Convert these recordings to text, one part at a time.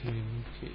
എനിക്ക്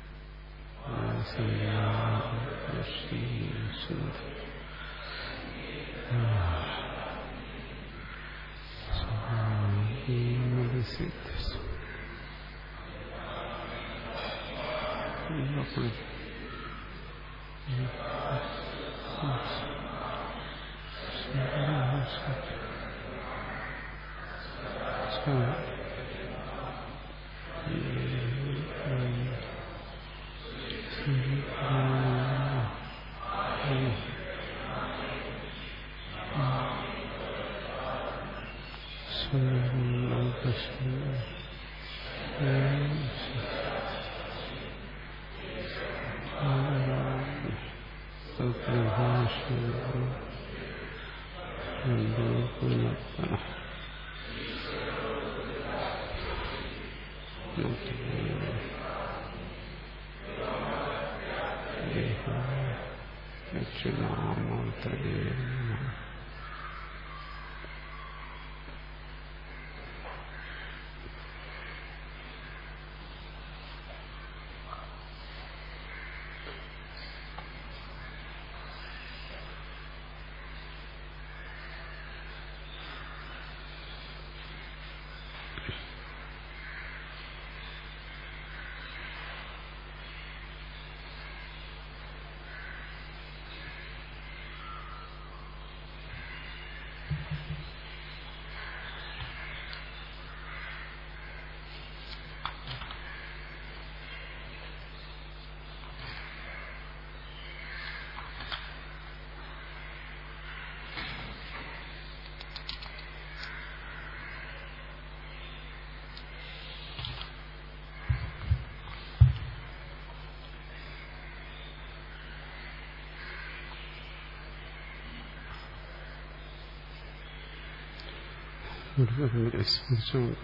സ്മരിച്ചുകൊണ്ട്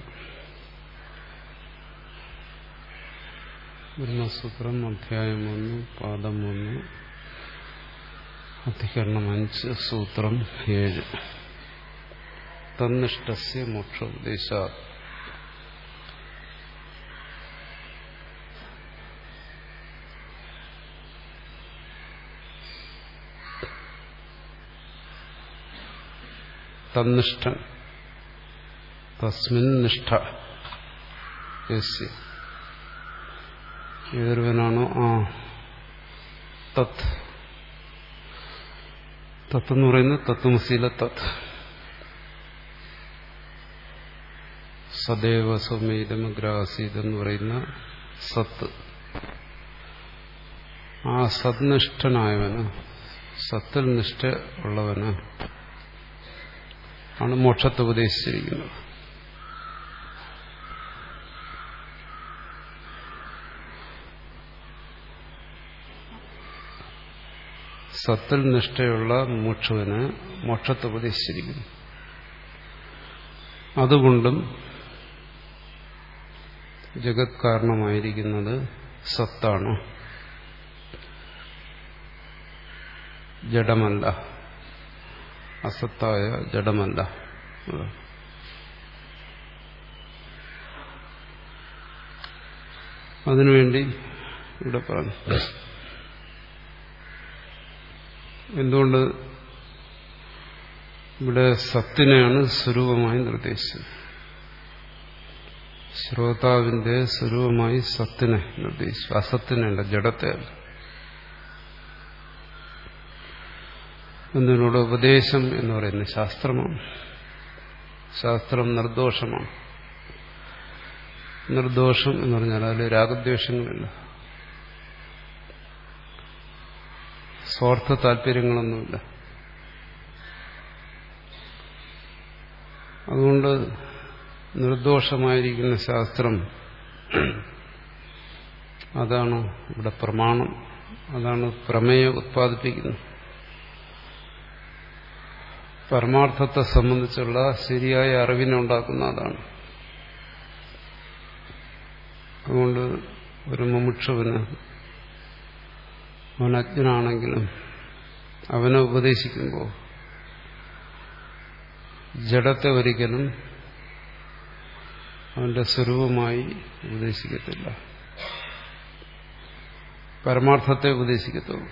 ബ്രഹ്മസൂത്രം അധ്യായം ഒന്ന് പാദം ഒന്ന് അധികരണം അഞ്ച് സൂത്രം ഏഴ് തന്നിഷ്ടസ്യ മോക്ഷോപദേശ തന്നിഷ്ടൻ തസ്മിൻ നിഷ്ഠ യസ്യ ഏതൊരുവനാണോ ആ തത് തത്ത് എന്ന് പറയുന്നത് തത്വമസീല തത് സദൈവ സൗമ്യതമഗ്രാസീത് എന്ന് പറയുന്ന സത്ത് ആ സത്നിഷ്ഠനായവന് സത്തിൽ നിഷ്ഠ ഉള്ളവന് ആണ് മോക്ഷത്തെ ഉപദേശിച്ചിരിക്കുന്നത് സത്തിൽ നിഷ്ഠയുള്ള മോക്ഷവന് മോക്ഷത്തെ ഉപദേശിച്ചിരിക്കുന്നു അതുകൊണ്ടും ജഗത് കാരണമായിരിക്കുന്നത് സത്താണ് ജഡമല്ല അസത്തായ ജഡമല്ല അതിനുവേണ്ടി ഇവിടെ പറഞ്ഞു എന്തുകൊണ്ട് ഇവിടെ സത്തിനെയാണ് സ്വരൂപമായി നിർദ്ദേശിച്ചത് ശ്രോതാവിന്റെ സ്വരൂപമായി സത്തിനെ നിർദ്ദേശിച്ചു അസത്തിനല്ല ജഡത്തെ എന്നതിനോട് ഉപദേശം എന്ന് പറയുന്നത് ശാസ്ത്രമാണ് ശാസ്ത്രം നിർദോഷമാണ് നിർദോഷം എന്ന് പറഞ്ഞാൽ അതിൽ രാഗദ്വേഷങ്ങളില്ല സ്വാർത്ഥ താല്പര്യങ്ങളൊന്നുമില്ല അതുകൊണ്ട് നിർദോഷമായിരിക്കുന്ന ശാസ്ത്രം അതാണ് ഇവിടെ പ്രമാണം അതാണ് പ്രമേയം ഉത്പാദിപ്പിക്കുന്നത് പരമാർത്ഥത്തെ സംബന്ധിച്ചുള്ള ശരിയായ അറിവിനെ ഉണ്ടാക്കുന്ന അതാണ് അതുകൊണ്ട് ഒരു മുമുക്ഷുവിന് അവൻ അജ്ഞനാണെങ്കിലും അവനെ ഉപദേശിക്കുമ്പോൾ ജഡത്തെ ഒരിക്കലും അവന്റെ സ്വരൂപമായി ഉപദേശിക്കത്തില്ല പരമാർത്ഥത്തെ ഉപദേശിക്കത്തുള്ളൂ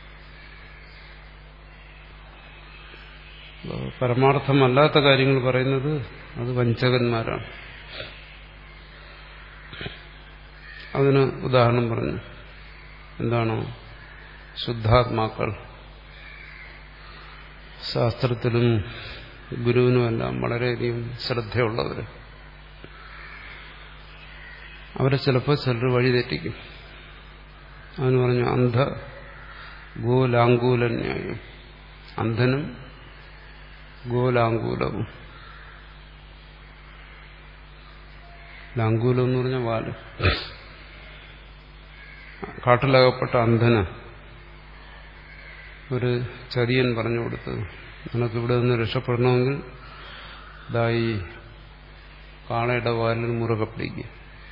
പരമാർത്ഥമല്ലാത്ത കാര്യങ്ങൾ പറയുന്നത് അത് വഞ്ചകന്മാരാണ് അതിന് ഉദാഹരണം പറഞ്ഞു എന്താണോ ശുദ്ധാത്മാക്കൾ ശാസ്ത്രത്തിലും ഗുരുവിനുമെല്ലാം വളരെയധികം ശ്രദ്ധയുള്ളവർ അവരെ ചിലപ്പോൾ ചിലർ വഴിതെറ്റിക്കും അവന് പറഞ്ഞു അന്ധ ഗോലാങ്കൂലന്യായം അന്ധനും ഗോലാങ്കൂലവും ലാങ്കൂലം എന്ന് പറഞ്ഞ വാല് കാട്ടിലകപ്പെട്ട അന്ധന് ഒരു ചതിയൻ പറഞ്ഞു കൊടുത്തത് നിനക്കിവിടെ നിന്ന് രക്ഷപ്പെടണമെങ്കിൽ ഇതായി കാളയുടെ വാലിൽ മുറുകെ പിടിക്കുക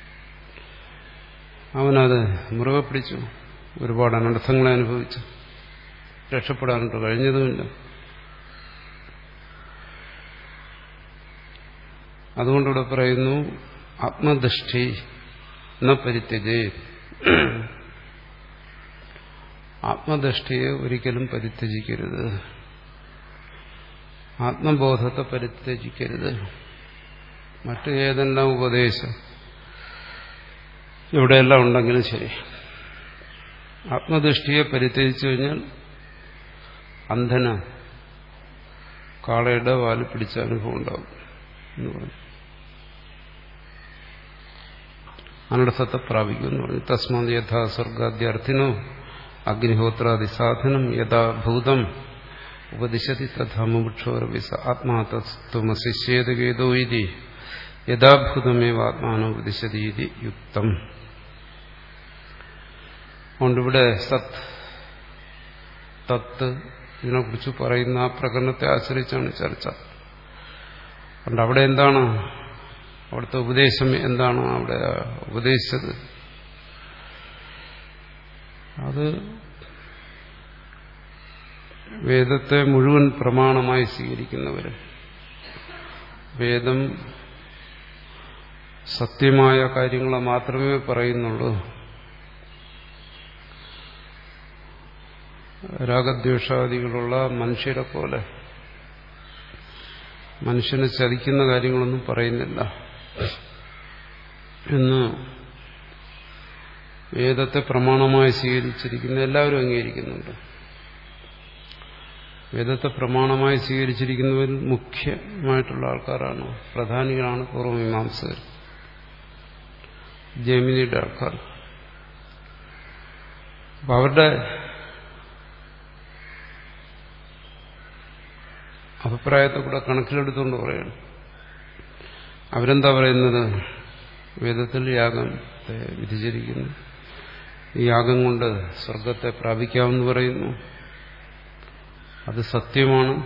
അവനത് മുറുകെ പിടിച്ചു ഒരുപാട് അനർത്ഥങ്ങളെ അനുഭവിച്ചു രക്ഷപ്പെടാനിട്ട് കഴിഞ്ഞതുമില്ല അതുകൊണ്ടിവിടെ പറയുന്നു ആത്മദൃഷ്ടി എന്ന പരിത്യജേ ആത്മദൃഷ്ടിയെ ഒരിക്കലും പരിത്യജിക്കരുത് ആത്മബോധത്തെ പരിത്യജിക്കരുത് മറ്റു ഏതെല്ലാം ഉപദേശം ഇവിടെയെല്ലാം ഉണ്ടെങ്കിലും ശരി ആത്മദൃഷ്ടിയെ പരിത്യജിച്ചു കഴിഞ്ഞാൽ അന്ധന കാളയുടെ വാല് പിടിച്ച അനുഭവം ഉണ്ടാവും എന്ന് പറഞ്ഞു അനർത്ഥത്തെ പ്രാപിക്കും എന്ന് പറഞ്ഞു തസ്മാത് യഥാ സ്വർഗാദ്യർത്ഥിനോ അഗ്നിഹോത്രാദി സാധനം യഥാ ഭൂതം ഉപദിശതി തഥാ മുക്ഷോരവിസ ആത്മാതത്വമശിഷ്യേതഗേതോ ഇതി യഥാഭൂതമേവ ആത്മാനോ ഉപദിശതി ഇതി യുക്തം അതുകൊണ്ടിവിടെ സത് തത്ത് ഇതിനെക്കുറിച്ച് പറയുന്ന ആ പ്രകടനത്തെ ആശ്രയിച്ചാണ് ചർച്ച അതുകൊണ്ട് അവിടെ എന്താണ് അവിടുത്തെ ഉപദേശം എന്താണ് അവിടെ ഉപദേശിച്ചത് അത് വേദത്തെ മുഴുവൻ പ്രമാണമായി സ്വീകരിക്കുന്നവർ വേദം സത്യമായ കാര്യങ്ങളെ മാത്രമേ പറയുന്നുള്ളൂ രാഗദ്വേഷാദികളുള്ള മനുഷ്യരെ പോലെ മനുഷ്യനെ ചതിക്കുന്ന കാര്യങ്ങളൊന്നും പറയുന്നില്ല എന്ന് വേദത്തെ പ്രമാണമായി സ്വീകരിച്ചിരിക്കുന്ന എല്ലാവരും അംഗീകരിക്കുന്നുണ്ട് വേദത്തെ പ്രമാണമായി സ്വീകരിച്ചിരിക്കുന്നവരിൽ മുഖ്യമായിട്ടുള്ള ആൾക്കാരാണ് പ്രധാനികളാണ് പൂർവ്വമീമാംസകർ ജമിനിയുടെ ആൾക്കാർ അപ്പൊ അവരുടെ അഭിപ്രായത്തെ കൂടെ കണക്കിലെടുത്തുകൊണ്ട് പറയണം അവരെന്താ പറയുന്നത് വേദത്തിൽ യാഗത്തെ വിധിച്ചിരിക്കുന്നു ഈ യാഗം കൊണ്ട് സ്വർഗത്തെ പ്രാപിക്കാമെന്ന് പറയുന്നു അത് സത്യമാണ്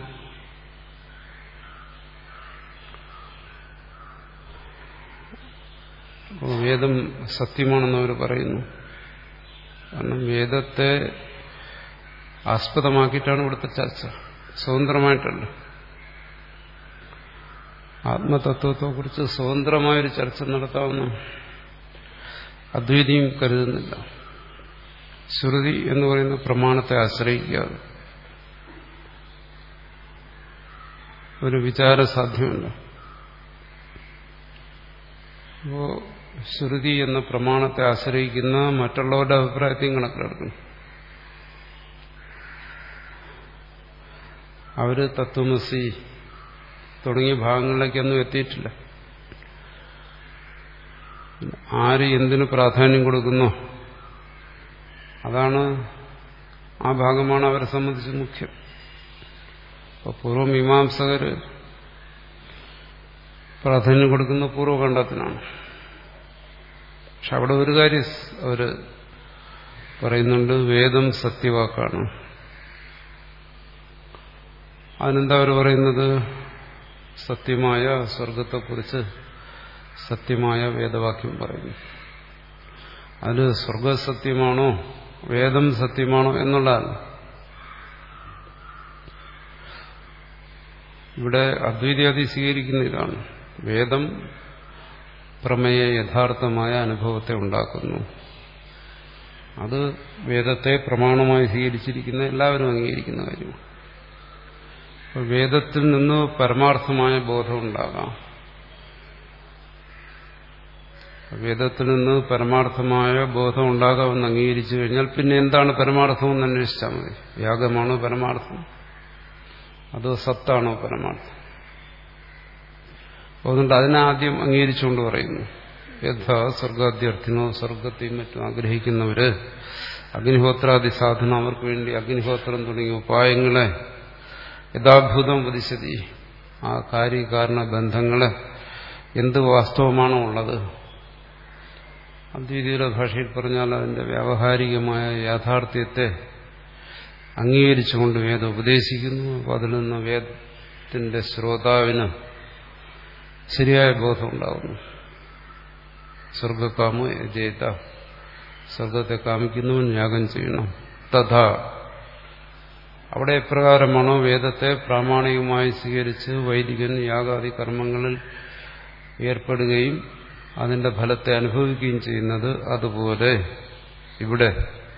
വേദം സത്യമാണെന്ന് അവർ പറയുന്നു കാരണം വേദത്തെ ആസ്പദമാക്കിയിട്ടാണ് ഇവിടുത്തെ ചർച്ച സ്വതന്ത്രമായിട്ടല്ല ആത്മതത്വത്തെക്കുറിച്ച് സ്വതന്ത്രമായൊരു ചർച്ച നടത്താവുന്ന അദ്വൈതിയും കരുതുന്നില്ല ശ്രുതി എന്ന് പറയുന്ന പ്രമാണത്തെ ആശ്രയിക്കാതെ ഒരു വിചാര സാധ്യമല്ല അപ്പോ ശ്രുതി എന്ന പ്രമാണത്തെ ആശ്രയിക്കുന്ന മറ്റുള്ളവരുടെ അഭിപ്രായത്തെയും കണക്കിലെടുക്കണം അവര് തത്വമസി തുടങ്ങിയ ഭാഗങ്ങളിലേക്കൊന്നും എത്തിയിട്ടില്ല ആര് എന്തിനു പ്രാധാന്യം കൊടുക്കുന്നോ അതാണ് ആ ഭാഗമാണ് അവരെ സംബന്ധിച്ച് മുഖ്യം അപ്പോൾ പൂർവ്വമീമാംസകര് പ്രാധാന്യം കൊടുക്കുന്ന പൂർവ്വകണ്ഠത്തിനാണ് പക്ഷെ അവിടെ ഒരു കാര്യം അവര് പറയുന്നുണ്ട് വേദം സത്യവാക്കാണ് അതിനെന്താ അവർ പറയുന്നത് സത്യമായ സ്വർഗത്തെക്കുറിച്ച് സത്യമായ വേദവാക്യം പറയുന്നു അതിൽ സ്വർഗസത്യമാണോ വേദം സത്യമാണോ എന്നുള്ളതല്ല ഇവിടെ അദ്വൈതാദി സ്വീകരിക്കുന്ന ഇതാണ് വേദം പ്രമേയ യഥാർത്ഥമായ അനുഭവത്തെ ഉണ്ടാക്കുന്നു അത് വേദത്തെ പ്രമാണമായി സ്വീകരിച്ചിരിക്കുന്ന എല്ലാവരും അംഗീകരിക്കുന്ന കാര്യമാണ് അപ്പോൾ വേദത്തിൽ നിന്ന് പരമാർത്ഥമായ ബോധം ഉണ്ടാകാം വേദത്തിൽ നിന്ന് പരമാർത്ഥമായ ബോധം ഉണ്ടാകാമെന്ന് അംഗീകരിച്ചു കഴിഞ്ഞാൽ പിന്നെ എന്താണ് പരമാർത്ഥം എന്ന് അന്വേഷിച്ചാൽ മതി യാഗമാണോ പരമാർത്ഥം അതോ സത്താണോ പരമാർത്ഥം അതുകൊണ്ട് അതിനാദ്യം അംഗീകരിച്ചുകൊണ്ട് പറയുന്നു യഥാ സ്വർഗാധ്യർത്ഥിനോ സ്വർഗത്തെയും മറ്റും ആഗ്രഹിക്കുന്നവര് അഗ്നിഹോത്രാദി സാധന അവർക്ക് വേണ്ടി അഗ്നിഹോത്രം തുടങ്ങിയ ഉപായങ്ങളെ യഥാഭൂതം ഉപദിശതി ആ കാര്യകാരണ ബന്ധങ്ങളെ എന്ത് വാസ്തവമാണോ ഉള്ളത് അദ്വൈതിയുടെ ഭാഷയിൽ പറഞ്ഞാൽ അതിന്റെ വ്യാവഹാരികമായ യാഥാർത്ഥ്യത്തെ അംഗീകരിച്ചുകൊണ്ട് വേദം ഉപദേശിക്കുന്നു അപ്പോൾ അതിൽ നിന്ന് വേദത്തിന്റെ ശ്രോതാവിന് ശരിയായ ബോധം ഉണ്ടാകുന്നു സ്വർഗക്കാമോ യജേത സ്വർഗത്തെ കാമിക്കുന്നവൻ യാഗം ചെയ്യണം തഥാ അവിടെ എപ്രകാരമാണോ വേദത്തെ പ്രാമാണികമായി സ്വീകരിച്ച് വൈദികൻ യാഗാദി കർമ്മങ്ങളിൽ ഏർപ്പെടുകയും അതിന്റെ ഫലത്തെ അനുഭവിക്കുകയും ചെയ്യുന്നത് അതുപോലെ ഇവിടെ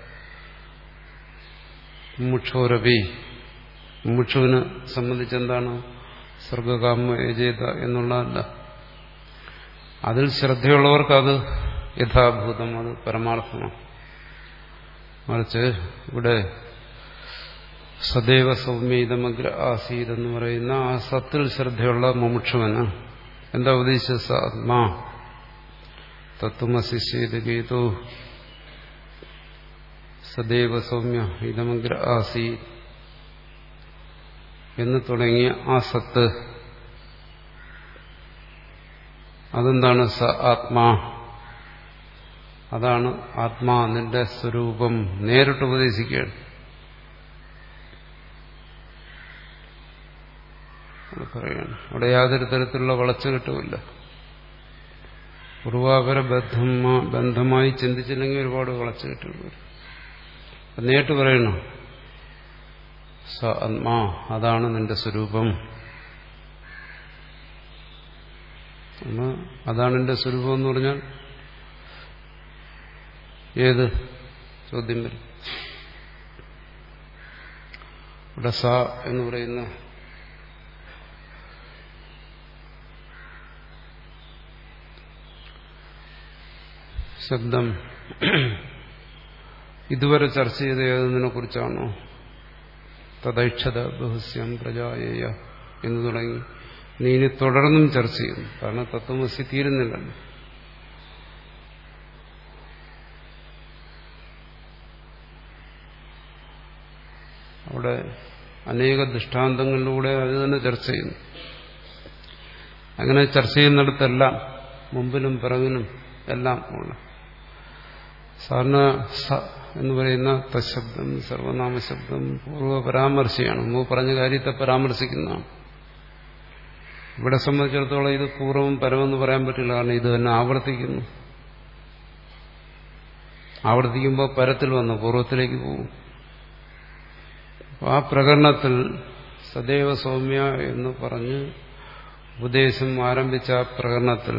മുക്ഷോരവി മുക്ഷുവിനെ സംബന്ധിച്ചെന്താണ് സ്വർഗകാമ യജേത എന്നുള്ളതല്ല അതിൽ ശ്രദ്ധയുള്ളവർക്ക് അത് യഥാഭൂതം അത് പരമാർത്ഥമാണ് മറിച്ച് ഇവിടെ സദൈവ സൗമ്യതമഗ്ര ആസീത് എന്ന് പറയുന്ന ആ സത്തിൽ ശ്രദ്ധയുള്ള മുമുക്ഷുവന് എന്താ ഉപദേശിച്ച ആത്മാ തത്വമശിഷ്യത് ഗീതോ സദൈവ സൗമ്യ ഇതമഗ്ര ആസീ എന്ന് തുടങ്ങിയ ആ സത്ത് അതെന്താണ് സ ആത്മാ അതാണ് ആത്മാ നിന്റെ സ്വരൂപം നേരിട്ട് ഉപദേശിക്കുകയാണ് പറയാണ് അവിടെ യാതൊരു തരത്തിലുള്ള വളച്ചുകെട്ടുമില്ല പൂർവാപര ബന്ധമായി ചിന്തിച്ചില്ലെങ്കിൽ ഒരുപാട് വളച്ചുകെട്ടുകൾ വരും നേരിട്ട് പറയണം സ ആത്മാ അതാണ് നിന്റെ സ്വരൂപം അതാണ് എന്റെ സ്വരൂപം എന്ന് പറഞ്ഞാൽ ഏത് ചോദ്യം വരും ഇവിടെ സ എന്ന് പറയുന്ന ശബ്ദം ഇതുവരെ ചർച്ച ചെയ്ത ഏതിനെ കുറിച്ചാണോ തദൈക്ഷത ബഹുസ്യം പ്രജായേയ എന്ന് തുടങ്ങി നീ ഇനി തുടർന്നും ചർച്ച ചെയ്യുന്നു കാരണം തത്വമസി തീരുന്നില്ലല്ലോ അവിടെ അനേക ദൃഷ്ടാന്തങ്ങളിലൂടെ അത് തന്നെ ചർച്ച ചെയ്യുന്നു അങ്ങനെ ചർച്ച ചെയ്യുന്നിടത്തെല്ലാം മുമ്പിലും പിറകിലും എല്ലാം ഉള്ള സാധാരണ സ എന്ന് പറയുന്ന തശബ്ദം സർവനാമശബ്ദം പൂർവ്വ പരാമർശിയാണ് മുമ്പ് പറഞ്ഞ കാര്യത്തെ പരാമർശിക്കുന്നതാണ് ഇവിടെ സംബന്ധിച്ചിടത്തോളം ഇത് പൂർവ്വം പരമെന്ന് പറയാൻ പറ്റില്ല കാരണം ഇത് തന്നെ ആവർത്തിക്കുന്നു ആവർത്തിക്കുമ്പോൾ പരത്തിൽ വന്നു പൂർവ്വത്തിലേക്ക് പോകും ആ പ്രകടനത്തിൽ സദൈവ സൗമ്യ എന്ന് പറഞ്ഞ് ഉപദേശം ആരംഭിച്ച ആ പ്രകടനത്തിൽ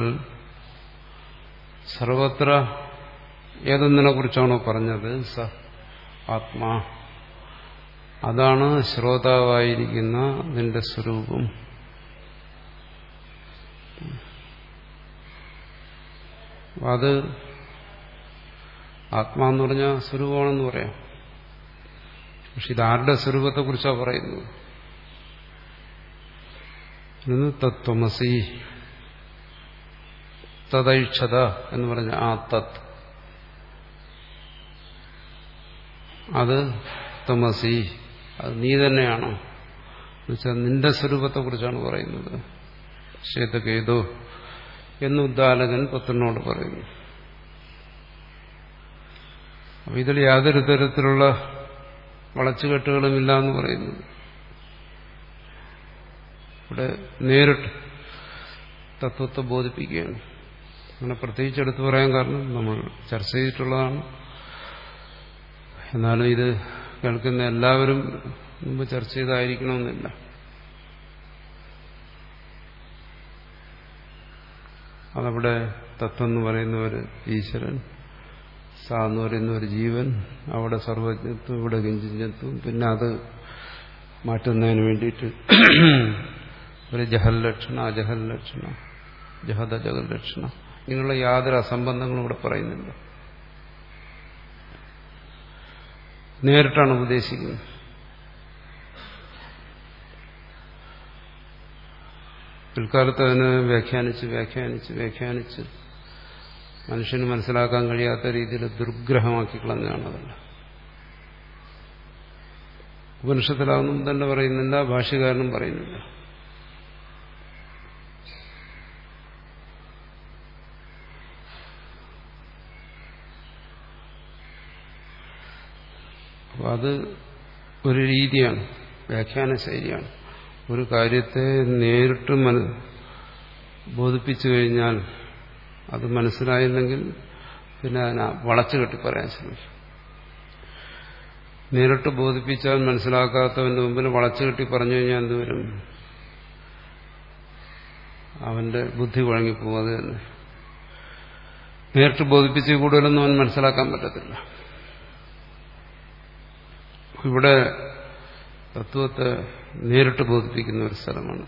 സർവത്ര ഏതൊന്നിനെ കുറിച്ചാണോ പറഞ്ഞത് സ ആത്മാ അതാണ് ശ്രോതാവായിരിക്കുന്ന നിന്റെ സ്വരൂപം അത് ആത്മാന്ന് പറഞ്ഞാൽ സ്വരൂപമാണെന്ന് പറയാം പക്ഷെ ഇതാരുടെ സ്വരൂപത്തെക്കുറിച്ചാണ് പറയുന്നത് തത്വമസി തദൈക്ഷത എന്ന് പറഞ്ഞ ആ തത് അത് തമസി അത് നീ തന്നെയാണോ എന്നുവെച്ചാൽ നിന്റെ സ്വരൂപത്തെക്കുറിച്ചാണ് പറയുന്നത് ശ്വേതകേതു എന്ന് ഉദ്ദാലകൻ പുത്രനോട് പറയുന്നു അപ്പൊ ഇതിൽ യാതൊരു തരത്തിലുള്ള വളച്ചുകെട്ടുകളുമില്ല എന്ന് പറയുന്നത് ഇവിടെ നേരിട്ട് തത്വത്തെ ബോധിപ്പിക്കുകയാണ് അങ്ങനെ പ്രത്യേകിച്ച് എടുത്തു പറയാൻ കാരണം നമ്മൾ ചർച്ച ചെയ്തിട്ടുള്ളതാണ് എന്നാലും ഇത് കേൾക്കുന്ന എല്ലാവരും മുമ്പ് ചർച്ച ചെയ്തായിരിക്കണമെന്നില്ല അതവിടെ തത്വം എന്ന് പറയുന്നവർ ഈശ്വരൻ സ എന്ന് പറയുന്ന ഒരു ജീവൻ അവിടെ സർവജ്ഞത്വം ഇവിടെ കിഞ്ചിഞ്ഞത്വം പിന്നെ അത് മാറ്റുന്നതിന് വേണ്ടിയിട്ട് ഒരു ജഹൽ ലക്ഷണ അജഹൽ ലക്ഷണ ജഹദ ജഗൽ ലക്ഷണ ഇങ്ങനെയുള്ള യാതൊരു അസംബന്ധങ്ങളും ഇവിടെ പറയുന്നില്ല നേരിട്ടാണ് ഉപദേശിക്കുന്നത് പിൽക്കാലത്ത് അതിനെ വ്യാഖ്യാനിച്ച് വ്യാഖ്യാനിച്ച് വ്യാഖ്യാനിച്ച് മനുഷ്യന് മനസ്സിലാക്കാൻ കഴിയാത്ത രീതിയിൽ ദുർഗ്രഹമാക്കി കളഞ്ഞാണ് അതല്ല ഉപനിഷത്തിലാവുന്നും തന്നെ പറയുന്നില്ല ഭാഷ്യകാരനും പറയുന്നില്ല അപ്പൊ അത് ഒരു രീതിയാണ് വ്യാഖ്യാന ശൈലിയാണ് ഒരു കാര്യത്തെ നേരിട്ട് മന ബോധിപ്പിച്ചു കഴിഞ്ഞാൽ അത് മനസ്സിലായില്ലെങ്കിൽ പിന്നെ അതിനെ വളച്ചു കെട്ടി പറയാൻ ശ്രമിക്കും നേരിട്ട് ബോധിപ്പിച്ചാൽ മനസ്സിലാക്കാത്തവന്റെ മുമ്പിൽ വളച്ചു കെട്ടി പറഞ്ഞു കഴിഞ്ഞാൽ എന്തുവരും അവന്റെ ബുദ്ധി കുഴങ്ങിപ്പോകും അത് തന്നെ നേരിട്ട് ബോധിപ്പിച്ച് കൂടുതലൊന്നും അവൻ മനസ്സിലാക്കാൻ പറ്റത്തില്ല ഇവിടെ തത്വത്തെ നേരിട്ട് ബോധിപ്പിക്കുന്ന ഒരു സ്ഥലമാണ്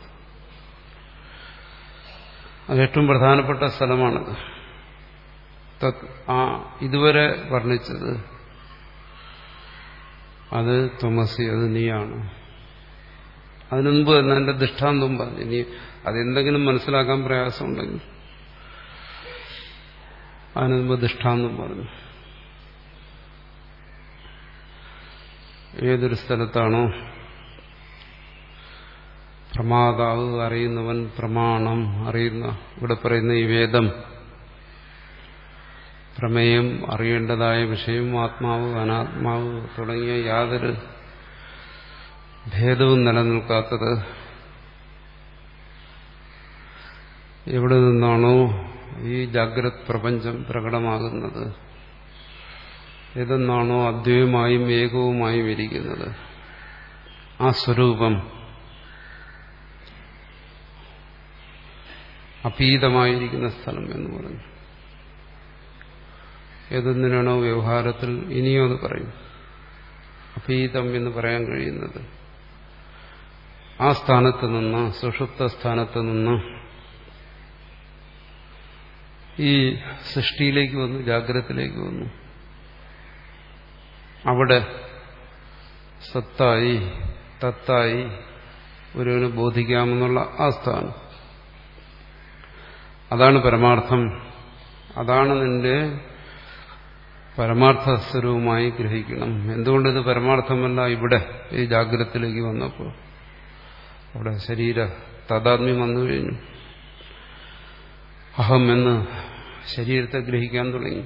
അത് ഏറ്റവും പ്രധാനപ്പെട്ട സ്ഥലമാണത് ആ ഇതുവരെ വർണ്ണിച്ചത് അത് തൊമസി അത് നീയാണ് അതിനു മുമ്പ് തന്നെ എന്റെ ദൃഷ്ടാന്തം പറഞ്ഞു ഇനി അതെന്തെങ്കിലും മനസ്സിലാക്കാൻ പ്രയാസമുണ്ടെങ്കിൽ അതിനു മുമ്പ് ദൃഷ്ടാന്തം പറഞ്ഞു ഏതൊരു സ്ഥലത്താണോ പ്രമാതാവ് അറിയുന്നവൻ പ്രമാണം അറിയുന്ന ഇവിടെ പറയുന്ന ഈ വേദം പ്രമേയം അറിയേണ്ടതായ വിഷയം ആത്മാവ് അനാത്മാവ് തുടങ്ങിയ യാതൊരു ഭേദവും നിലനിൽക്കാത്തത് എവിടെ നിന്നാണോ ഈ ജാഗ്രത് പ്രപഞ്ചം പ്രകടമാകുന്നത് ഏതെന്നാണോ അദ്വൈതമായും ഏകവുമായും ഇരിക്കുന്നത് ആ സ്വരൂപം അപീതമായിരിക്കുന്ന സ്ഥലം എന്ന് പറഞ്ഞു ഏതൊന്നിനാണോ വ്യവഹാരത്തിൽ ഇനിയും അത് പറയും അപീതം എന്ന് പറയാൻ കഴിയുന്നത് ആ സ്ഥാനത്ത് നിന്ന് സുഷുപ്ത സ്ഥാനത്ത് നിന്ന് ഈ സൃഷ്ടിയിലേക്ക് വന്നു ജാഗ്രതത്തിലേക്ക് വന്നു അവിടെ സത്തായി തത്തായി ഒരുവന് ബോധിക്കാമെന്നുള്ള ആ സ്ഥാനം അതാണ് പരമാർത്ഥം അതാണ് നിന്റെ പരമാർത്ഥ സ്വരൂപമായി ഗ്രഹിക്കണം എന്തുകൊണ്ടിത് പരമാർത്ഥമല്ല ഇവിടെ ഈ ജാഗ്രതത്തിലേക്ക് വന്നപ്പോൾ അവിടെ ശരീര താതാത്മ്യം വന്നു കഴിഞ്ഞു അഹം എന്ന് ശരീരത്തെ ഗ്രഹിക്കാൻ തുടങ്ങി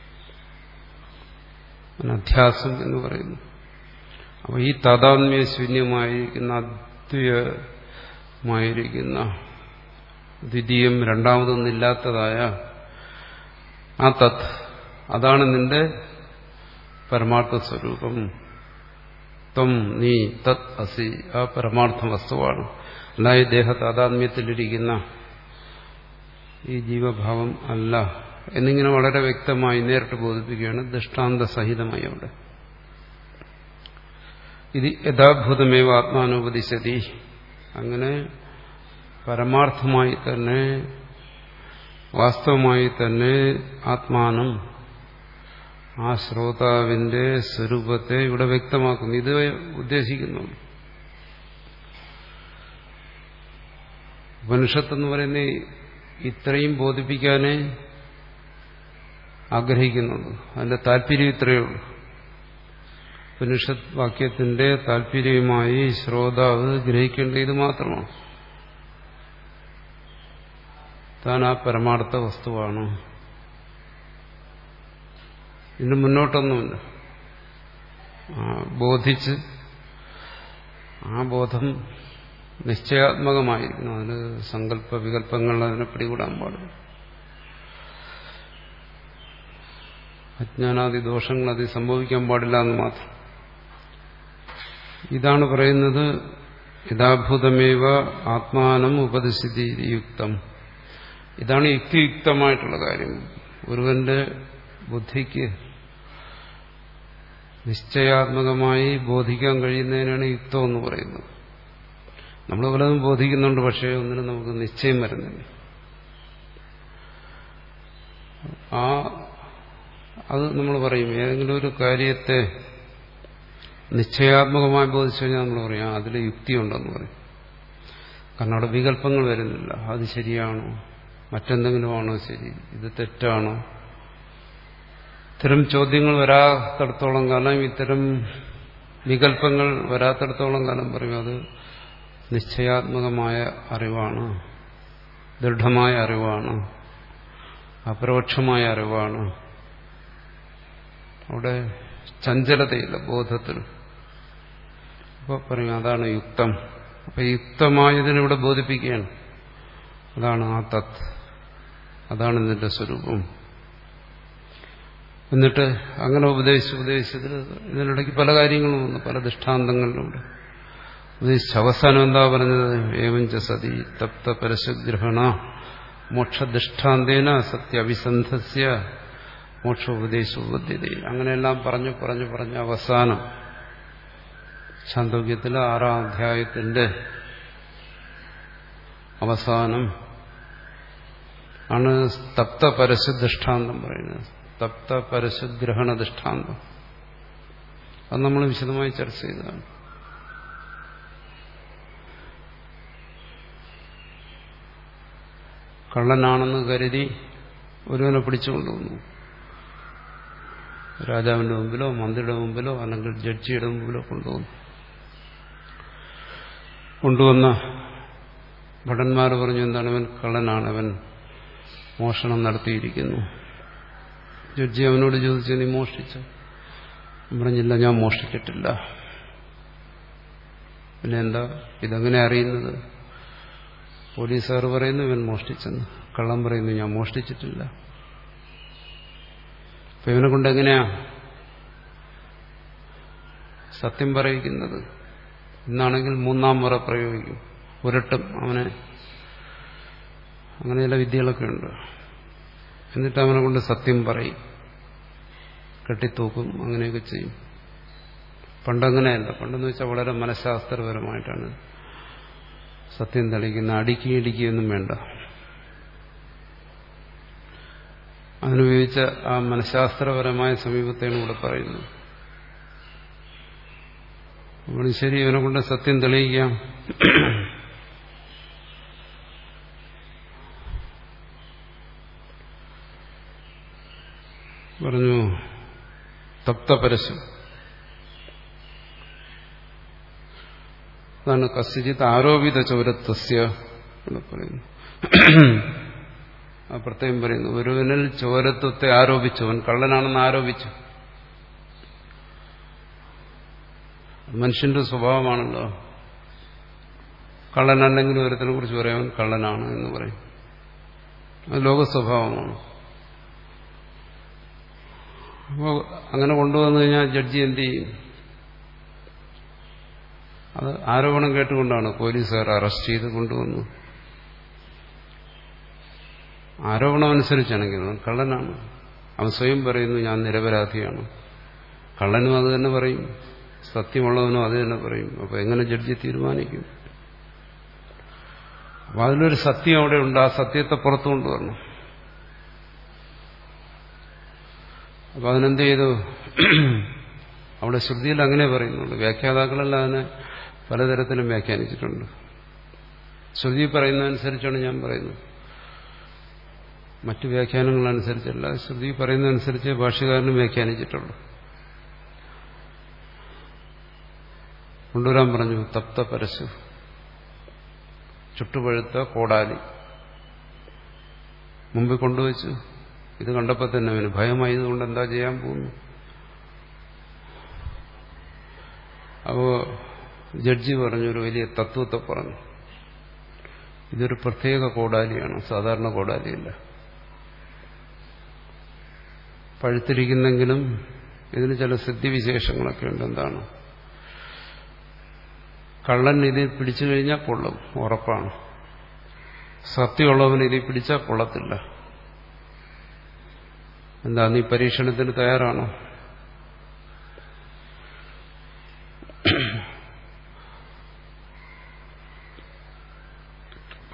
അധ്യാസം എന്ന് പറയുന്നു അപ്പോൾ ഈ താതാത്മ്യ ശൂന്യമായിരിക്കുന്ന അദ്വയമായിരിക്കുന്ന ദ്വിതീയം രണ്ടാമതൊന്നില്ലാത്തതായ ആ തത് അതാണ് നിന്റെ പരമാർത്ഥ സ്വരൂപം ത്വം നീ തത് അസി ആ പരമാർത്ഥ വസ്തുവാണ് അല്ല ഈ ദേഹ താതാത്മ്യത്തിലിരിക്കുന്ന ഈ ജീവഭാവം അല്ല എന്നിങ്ങനെ വളരെ വ്യക്തമായി നേരിട്ട് ബോധിപ്പിക്കുകയാണ് ദൃഷ്ടാന്ത സഹിതമായി അവിടെ ഇത് യഥാഭൂതമേവ ആത്മാനുപതിശതി അങ്ങനെ പരമാർത്ഥമായി തന്നെ വാസ്തവമായി തന്നെ ആത്മാനം ആ ശ്രോതാവിന്റെ സ്വരൂപത്തെ ഇവിടെ വ്യക്തമാക്കുന്നു ഇത് ഉദ്ദേശിക്കുന്നു ഉപനിഷത്തെന്ന് പറയുന്ന ഇത്രയും ബോധിപ്പിക്കാനേ ആഗ്രഹിക്കുന്നുള്ളൂ അതിന്റെ താല്പര്യം ഇത്രയേ ഉള്ളൂ ഉപനിഷത്ത് വാക്യത്തിന്റെ താല്പര്യമായി ശ്രോതാവ് ഗ്രഹിക്കേണ്ട ഇത് മാത്രമാണ് താൻ ആ പരമാർത്ഥ വസ്തുവാണ് ഇതിന് മുന്നോട്ടൊന്നുമില്ല ബോധിച്ച് ആ ബോധം നിശ്ചയാത്മകമായിരിക്കണം അതിന് സങ്കല്പ വികല്പങ്ങൾ അതിനെ പിടികൂടാൻ പാടില്ല അജ്ഞാനാദി ദോഷങ്ങൾ അത് സംഭവിക്കാൻ പാടില്ല എന്ന് മാത്രം ഇതാണ് പറയുന്നത് യഥാഭൂതമേവ ആത്മാനം ഉപദിശിതി യുക്തം ഇതാണ് യുക്തിയുക്തമായിട്ടുള്ള കാര്യം ഒരുവന്റെ ബുദ്ധിക്ക് നിശ്ചയാത്മകമായി ബോധിക്കാൻ കഴിയുന്നതിനാണ് യുക്തം എന്ന് പറയുന്നത് നമ്മൾ പലതും ബോധിക്കുന്നുണ്ട് പക്ഷേ ഒന്നിനും നമുക്ക് നിശ്ചയം വരുന്നില്ല ആ അത് നമ്മൾ പറയും ഏതെങ്കിലും ഒരു കാര്യത്തെ നിശ്ചയാത്മകമായി ബോധിച്ചു കഴിഞ്ഞാൽ നമ്മൾ പറയും അതിൽ യുക്തിയുണ്ടെന്ന് പറയും കാരണം അവിടെ വികല്പങ്ങൾ വരുന്നില്ല അത് ശരിയാണോ മറ്റെന്തെങ്കിലും ആണോ ശരി ഇത് തെറ്റാണോ ഇത്തരം ചോദ്യങ്ങൾ വരാത്തടത്തോളം കാലം ഇത്തരം വികല്പങ്ങൾ വരാത്തടത്തോളം കാലം പറയും അത് നിശ്ചയാത്മകമായ അറിവാണ് ദൃഢമായ അറിവാണ് അപരോക്ഷമായ അറിവാണ് അവിടെ ചഞ്ചലതയില്ല ബോധത്തിൽ അപ്പോൾ പറയും അതാണ് യുക്തം അപ്പൊ യുക്തമായതിനിവിടെ ബോധിപ്പിക്കുകയാണ് അതാണ് ആ തത് അതാണ് ഇതിന്റെ സ്വരൂപം എന്നിട്ട് അങ്ങനെ ഉപദേശിച്ച് ഉപദേശിച്ചതിൽ ഇതിനിടയ്ക്ക് പല കാര്യങ്ങളും വന്നു പല ദൃഷ്ടാന്തങ്ങളിലുണ്ട് ഉപദേശിച്ച അവസാനം എന്താ പറഞ്ഞത് ഏവഞ്ച സതി തപ്ത പരശഗ്രഹണ മോക്ഷദൃഷ്ടാന്തേന സത്യാഭിസന്ധസ്യ മോക്ഷോപദേശോപദ്ധ്യത അങ്ങനെയെല്ലാം പറഞ്ഞു പറഞ്ഞു പറഞ്ഞ് അവസാനം ചാന്തോക്യത്തിലെ ആറാം അധ്യായത്തിന്റെ അവസാനം ആണ് തപ്ത പരശുദൃഷ്ടാന്തം പറയുന്നത് തപ്ത പരശുഗ്രഹണ ദൃഷ്ടാന്തം അത് നമ്മൾ വിശദമായി ചർച്ച ചെയ്തതാണ് കള്ളനാണെന്ന് കരുതി ഒരുവനെ പിടിച്ചുകൊണ്ടുവന്നു രാജാവിന്റെ മുമ്പിലോ മന്ത്രിയുടെ മുമ്പിലോ അല്ലെങ്കിൽ ജഡ്ജിയുടെ മുമ്പിലോ കൊണ്ടുവന്നു കൊണ്ടുവന്ന ഭടന്മാർ പറഞ്ഞു എന്താണ് അവൻ കള്ളനാണ് അവൻ മോഷണം നടത്തിയിരിക്കുന്നു ജഡ്ജി അവനോട് ചോദിച്ചു നീ മോഷ്ടിച്ചു പറഞ്ഞില്ല ഞാൻ മോഷ്ടിച്ചിട്ടില്ല പിന്നെ എന്താ ഇതെങ്ങനെ അറിയുന്നത് പോലീസുകാർ പറയുന്നു ഇവൻ മോഷ്ടിച്ചെന്ന് കള്ളം പറയുന്നു ഞാൻ മോഷ്ടിച്ചിട്ടില്ല അപ്പൊ ഇവനെ കൊണ്ട് എങ്ങനെയാ സത്യം പറയിക്കുന്നത് ഇന്നാണെങ്കിൽ മൂന്നാം മുറ പ്രയോഗിക്കും ഉരട്ടും അവനെ അങ്ങനെ ചില വിദ്യകളൊക്കെ ഉണ്ട് എന്നിട്ട് അവനെ കൊണ്ട് സത്യം പറയും കെട്ടിത്തൂക്കും അങ്ങനെയൊക്കെ ചെയ്യും പണ്ടങ്ങനെയല്ല പണ്ടെന്ന് വെച്ചാൽ വളരെ മനഃശാസ്ത്രപരമായിട്ടാണ് സത്യം തെളിയിക്കുന്ന അടുക്കി ഇടിക്കുകയൊന്നും വേണ്ട അതിനുപയോഗിച്ച ആ മനഃശാസ്ത്രപരമായ സമീപത്തെയാണ് ഇവിടെ പറയുന്നത് അപ്പോൾ ശരി ഇവനെ കൊണ്ട് സത്യം തെളിയിക്കാം പറഞ്ഞു തപ്തപരശം അതാണ് കസ്യജിത്ത് ആരോപിത ചോരത്വസ്യ എന്ന് പറയുന്നു ആ പ്രത്യേകം പറയുന്നു ഒരുവനിൽ ചോരത്വത്തെ ആരോപിച്ചു അവൻ കള്ളനാണെന്ന് ആരോപിച്ചു മനുഷ്യന്റെ സ്വഭാവമാണല്ലോ കള്ളനല്ലെങ്കിൽ ഒരുത്തിനെ കുറിച്ച് പറയാൻ കള്ളനാണ് എന്ന് പറയും അത് ലോക സ്വഭാവമാണ് അപ്പോൾ അങ്ങനെ കൊണ്ടുവന്നു കഴിഞ്ഞാൽ ജഡ്ജി എന്ത് ചെയ്യും അത് ആരോപണം കേട്ടുകൊണ്ടാണ് പോലീസുകാർ അറസ്റ്റ് ചെയ്ത് കൊണ്ടുവന്നു ആരോപണം അനുസരിച്ചാണെങ്കിൽ അവൻ കള്ളനാണ് അവൻ സ്വയം പറയുന്നു ഞാൻ നിരപരാധിയാണ് കള്ളനും അത് തന്നെ പറയും സത്യമുള്ളവനും അത് തന്നെ പറയും അപ്പൊ എങ്ങനെ ജഡ്ജി തീരുമാനിക്കും അപ്പൊ അതിലൊരു സത്യം അവിടെ ഉണ്ട് ആ സത്യത്തെ പുറത്തു കൊണ്ടുവരണം അപ്പൊ അതിനെന്ത് ചെയ്തു അവിടെ ശ്രുതിയിൽ അങ്ങനെ പറയുന്നുള്ളൂ വ്യാഖ്യാതാക്കളെല്ലാം അതിനെ പലതരത്തിലും വ്യാഖ്യാനിച്ചിട്ടുണ്ട് ശ്രുതി പറയുന്നതനുസരിച്ചാണ് ഞാൻ പറയുന്നത് മറ്റു വ്യാഖ്യാനങ്ങളനുസരിച്ചല്ല ശ്രുതി പറയുന്നതനുസരിച്ച് ഭാഷകാരനും വ്യാഖ്യാനിച്ചിട്ടുള്ളൂ കൊണ്ടുവരാൻ പറഞ്ഞു തപ്ത പരശു ചുട്ടുപഴുത്ത കോടാലി മുമ്പിൽ കൊണ്ടുവച്ചു ഇത് കണ്ടപ്പോൾ തന്നെ അവന് ഭയമായതുകൊണ്ട് എന്താ ചെയ്യാൻ പോകുന്നു അപ്പോ ജഡ്ജി പറഞ്ഞു ഒരു വലിയ തത്വത്തെ പറഞ്ഞു ഇതൊരു പ്രത്യേക കോടാലിയാണ് സാധാരണ കോടാലിയല്ല പഴുത്തിരിക്കുന്നെങ്കിലും ഇതിന് ചില സിദ്ധിവിശേഷങ്ങളൊക്കെ ഉണ്ട് എന്താണ് കള്ളൻ ഇതിൽ പിടിച്ചു കഴിഞ്ഞാൽ പൊള്ളും ഉറപ്പാണ് സത്യമുള്ളവൻ ഇതിൽ പിടിച്ചാൽ പൊള്ളത്തില്ല എന്താ നീ പരീക്ഷണത്തിന് തയ്യാറാണോ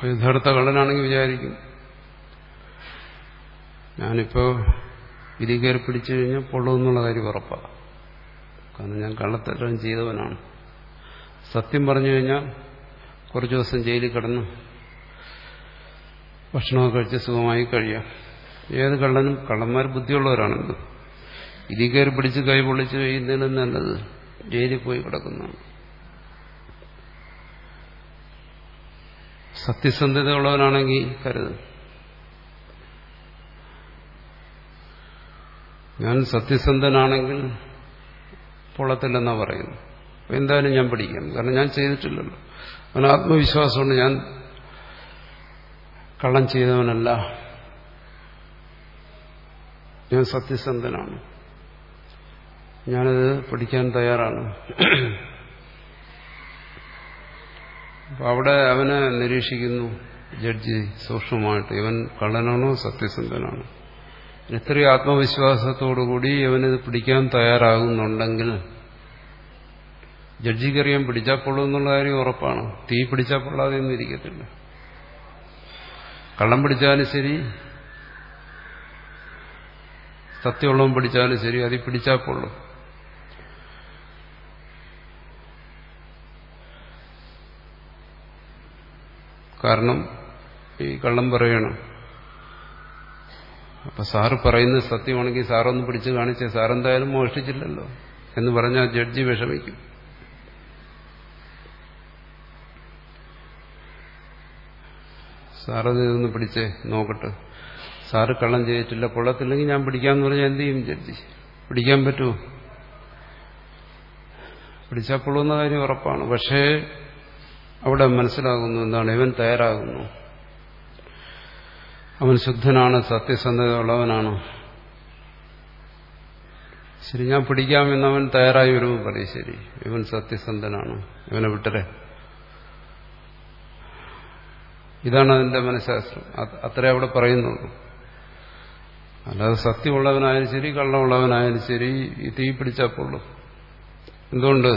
യഥാർത്ഥ കള്ളനാണെങ്കിൽ വിചാരിക്കും ഞാനിപ്പോ വിധി കയറി പിടിച്ചു കഴിഞ്ഞാൽ പൊള്ളുമെന്നുള്ള കാര്യം ഉറപ്പാണ് കാരണം ഞാൻ കള്ളത്തരം ചെയ്തവനാണ് സത്യം പറഞ്ഞു കഴിഞ്ഞാൽ കുറച്ച് ദിവസം ജയിലിൽ കിടന്ന് ഭക്ഷണമൊക്കെ കഴിച്ച് സുഖമായി കഴിയാം ഏത് കള്ളനും കള്ളന്മാർ ബുദ്ധിയുള്ളവരാണല്ലോ ഇതിൽ കയറി പിടിച്ച് കൈ പൊള്ളിച്ച് കഴിയുന്നതിനും നല്ലത് ജയിലിൽ പോയി കിടക്കുന്നതാണ് സത്യസന്ധത ഉള്ളവനാണെങ്കിൽ കരുത് ഞാൻ സത്യസന്ധനാണെങ്കിൽ പൊള്ളത്തില്ലെന്നാ പറയുന്നു എന്തായാലും ഞാൻ പിടിക്കാം കാരണം ഞാൻ ചെയ്തിട്ടില്ലല്ലോ അവന് ആത്മവിശ്വാസമുണ്ട് ഞാൻ കള്ളം ചെയ്തവനല്ല ഞാൻ സത്യസന്ധനാണ് ഞാനത് പഠിക്കാൻ തയ്യാറാണ് അപ്പൊ അവിടെ അവനെ നിരീക്ഷിക്കുന്നു ജഡ്ജി സൂക്ഷ്മമായിട്ട് ഇവൻ കള്ളനാണോ സത്യസന്ധനാണോ ഇത്രയും ആത്മവിശ്വാസത്തോടുകൂടി അവനിത് പിടിക്കാൻ തയ്യാറാകുന്നുണ്ടെങ്കിൽ ജഡ്ജിക്കറിയാൻ പിടിച്ചാൽ കൊള്ളുമെന്നുള്ള കാര്യം ഉറപ്പാണ് തീ പിടിച്ചാൽ കൊള്ളാതെ ഒന്നും ഇരിക്കത്തില്ല കള്ളം പിടിച്ചാലും ശരി സത്യമുള്ളവൻ പിടിച്ചാലും ശരി അതിൽ പിടിച്ചാൽ കൊള്ളും കാരണം ഈ കള്ളം പറയണം അപ്പൊ സാറ് പറയുന്നത് സത്യമാണെങ്കിൽ സാറൊന്ന് പിടിച്ച് കാണിച്ചേ സാറെന്തായാലും മോഷ്ടിച്ചില്ലല്ലോ എന്ന് പറഞ്ഞാൽ ജഡ്ജി വിഷമിക്കും സാറത് ഇതൊന്ന് പിടിച്ചേ നോക്കട്ടെ സാറ് കള്ളം ചെയ്തിട്ടില്ല കൊള്ളത്തില്ലെങ്കിൽ ഞാൻ പിടിക്കാമെന്ന് പറഞ്ഞാൽ എന്ത് ചെയ്യും ജഡ്ജി പിടിക്കാൻ പറ്റുമോ പിടിച്ചാൽ കൊള്ളുന്ന കാര്യം ഉറപ്പാണ് പക്ഷേ അവിടെ മനസ്സിലാകുന്നു എന്താണ് ഇവൻ തയ്യാറാകുന്നു അവൻ ശുദ്ധനാണ് സത്യസന്ധത ഉള്ളവനാണ് ശരി ഞാൻ പിടിക്കാമെന്ന് അവൻ തയ്യാറായി വരുമ്പോൾ പറയും ശരി ഇവൻ സത്യസന്ധനാണ് ഇവനെ വിട്ടരെ ഇതാണ് അതിന്റെ മനഃശാസ്ത്രം അത്രേ അവിടെ പറയുന്നുള്ളൂ അല്ലാതെ സത്യമുള്ളവനായാലും ശരി കള്ളമുള്ളവനായാലും ശരി ഈ തീ പിടിച്ചപ്പോഴുള്ളൂ എന്തുകൊണ്ട്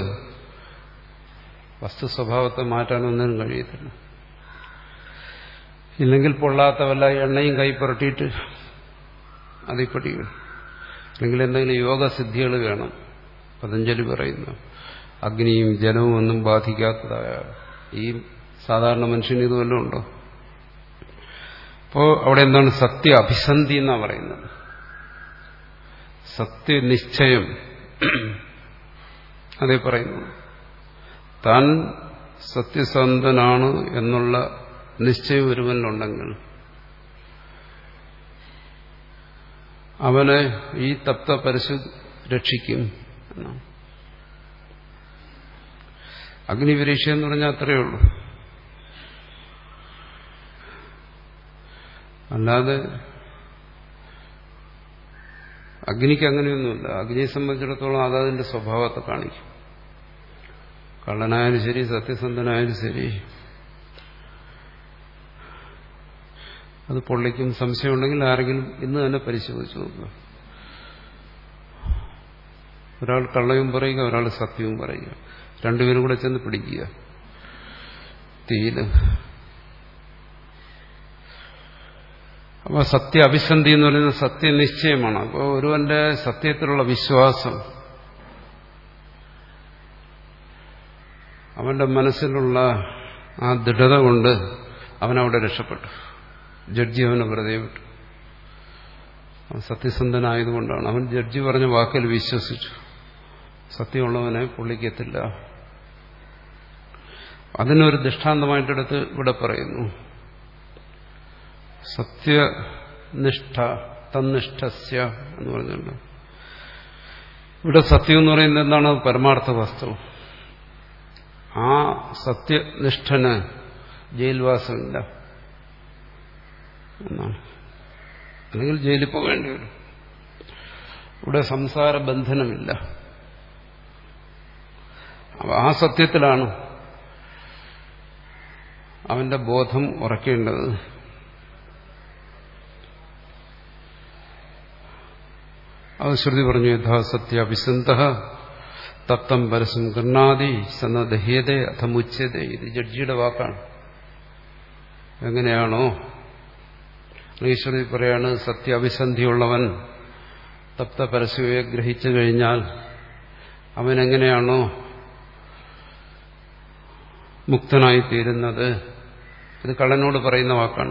വസ്തു സ്വഭാവത്തെ മാറ്റാനൊന്നിനും കഴിയത്തില്ല ഇല്ലെങ്കിൽ പൊള്ളാത്ത വല്ല എണ്ണയും കൈ പുരട്ടിയിട്ട് അതിൽ പിടിക്കും അല്ലെങ്കിൽ എന്തെങ്കിലും യോഗസിദ്ധികൾ വേണം പതഞ്ജലി പറയുന്നു അഗ്നിയും ജലവും ഒന്നും ബാധിക്കാത്തതായ ഈ സാധാരണ മനുഷ്യന് ഇത് വല്ലതും ഉണ്ടോ അപ്പോ അവിടെ എന്താണ് സത്യ അഭിസന്ധി എന്നാ പറയുന്നത് സത്യനിശ്ചയം അതേ പറയുന്നു താൻ സത്യസന്ധനാണ് എന്നുള്ള നിശ്ചയം ഒരുവനിലുണ്ടെങ്കിൽ അവനെ ഈ തപ്ത പരശു രക്ഷിക്കും എന്നാണ് അഗ്നിപരീക്ഷ എന്ന് പറഞ്ഞാൽ അത്രയേ ഉള്ളൂ അല്ലാതെ അഗ്നിക്ക് അങ്ങനെയൊന്നുമില്ല അഗ്നിയെ സംബന്ധിച്ചിടത്തോളം അതതിന്റെ സ്വഭാവത്തെ കാണിക്കും കള്ളനായാലും ശരി സത്യസന്ധനായാലും ശരി അത് പൊള്ളിക്കും സംശയമുണ്ടെങ്കിൽ ആരെങ്കിലും ഇന്ന് തന്നെ പരിശോധിച്ചു നോക്കുക ഒരാൾ കള്ളയും പറയുക ഒരാൾ സത്യവും പറയുക രണ്ടുപേരും കൂടെ ചെന്ന് പിടിക്കുക തീയില് അപ്പോൾ സത്യ അഭിസന്ധി എന്ന് പറയുന്നത് സത്യനിശ്ചയമാണ് അപ്പോൾ ഒരുവന്റെ സത്യത്തിലുള്ള വിശ്വാസം അവന്റെ മനസ്സിലുള്ള ആ ദൃഢത കൊണ്ട് അവനവിടെ രക്ഷപ്പെട്ടു ജഡ്ജി അവനെ വെറുതെ വിട്ടു അവൻ സത്യസന്ധനായതുകൊണ്ടാണ് അവൻ ജഡ്ജി പറഞ്ഞ വാക്കിൽ വിശ്വസിച്ചു സത്യമുള്ളവനെ പൊള്ളിക്കത്തില്ല അതിനൊരു ദൃഷ്ടാന്തമായിട്ടെടുത്ത് ഇവിടെ പറയുന്നു സത്യനിഷ്ഠ തന്നിഷ്ഠസ്യ എന്ന് പറഞ്ഞുണ്ട് ഇവിടെ സത്യം എന്ന് പറയുന്നത് എന്താണ് പരമാർത്ഥ വസ്തു ആ സത്യനിഷ്ഠന് ജയിൽവാസമില്ല എന്നാണ് അല്ലെങ്കിൽ ജയിലിൽ പോകേണ്ടി വരും ഇവിടെ സംസാര ബന്ധനമില്ല അപ്പൊ ആ സത്യത്തിലാണ് അവന്റെ ബോധം ഉറക്കേണ്ടത് അത് ശ്രുതി പറഞ്ഞു യഥാസത്യ അഭിസന്ത തപ്തം പരസ്യം ഗൃണാതി സന്നദ്ധഹ്യത അഥമുച്യത ഇത് ജഡ്ജിയുടെ വാക്കാണ് എങ്ങനെയാണോ ഈശ്വരി പറയാണ് സത്യ അഭിസന്ധിയുള്ളവൻ തപ്ത പരസ്യയെ ഗ്രഹിച്ചു കഴിഞ്ഞാൽ അവൻ എങ്ങനെയാണോ മുക്തനായി തീരുന്നത് ഇത് കള്ളനോട് പറയുന്ന വാക്കാണ്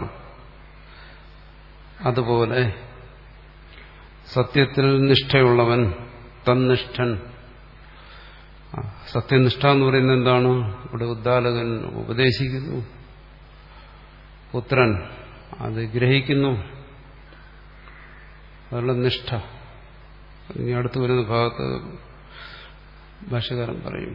അതുപോലെ സത്യത്തിൽ നിഷ്ഠയുള്ളവൻ തന്നിഷ്ഠൻ സത്യനിഷ്ഠ എന്ന് പറയുന്നത് എന്താണ് ഇവിടെ ഉദ്ദാലകൻ ഉപദേശിക്കുന്നു പുത്രൻ അത് ഗ്രഹിക്കുന്നു അതുള്ള നിഷ്ഠ ഇനി അടുത്തു വരുന്ന ഭാഗത്ത് ഭാഷകാരൻ പറയും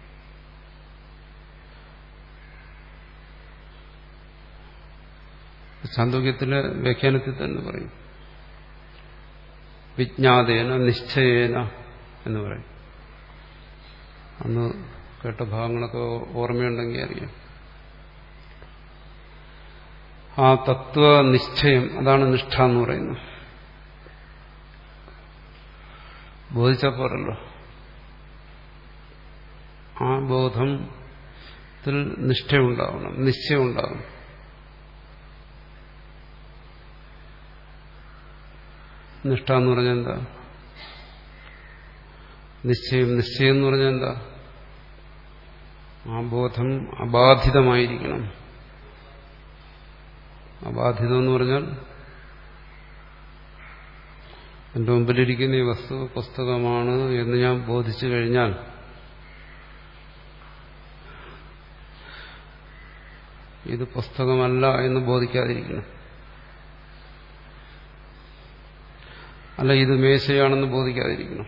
ചാന്തോക്യത്തിലെ വ്യാഖ്യാനത്തിൽ തന്നെ പറയും വിജ്ഞാതേന നിശ്ചയേന എന്ന് പറയും അന്ന് കേട്ട ഭാഗങ്ങളൊക്കെ ഓർമ്മയുണ്ടെങ്കിൽ അറിയാം ആ തത്വനിശ്ചയം അതാണ് നിഷ്ഠ എന്ന് പറയുന്നത് ബോധിച്ചപ്പോഴല്ലോ ആ ബോധത്തിൽ നിഷ്ഠയുണ്ടാവണം നിശ്ചയം ഉണ്ടാവണം നിഷ്ഠ എന്ന് പറഞ്ഞാൽ എന്താ നിശ്ചയം നിശ്ചയം എന്ന് പറഞ്ഞാൽ എന്താ ആ ബോധം അബാധിതമായിരിക്കണം അബാധിതം എന്ന് പറഞ്ഞാൽ എന്റെ മുമ്പിലിരിക്കുന്ന ഈ വസ്തു പുസ്തകമാണ് എന്ന് ഞാൻ ബോധിച്ചു കഴിഞ്ഞാൽ ഇത് പുസ്തകമല്ല എന്ന് ബോധിക്കാതിരിക്കണം അല്ല ഇത് മേശയാണെന്ന് ബോധിക്കാതിരിക്കണം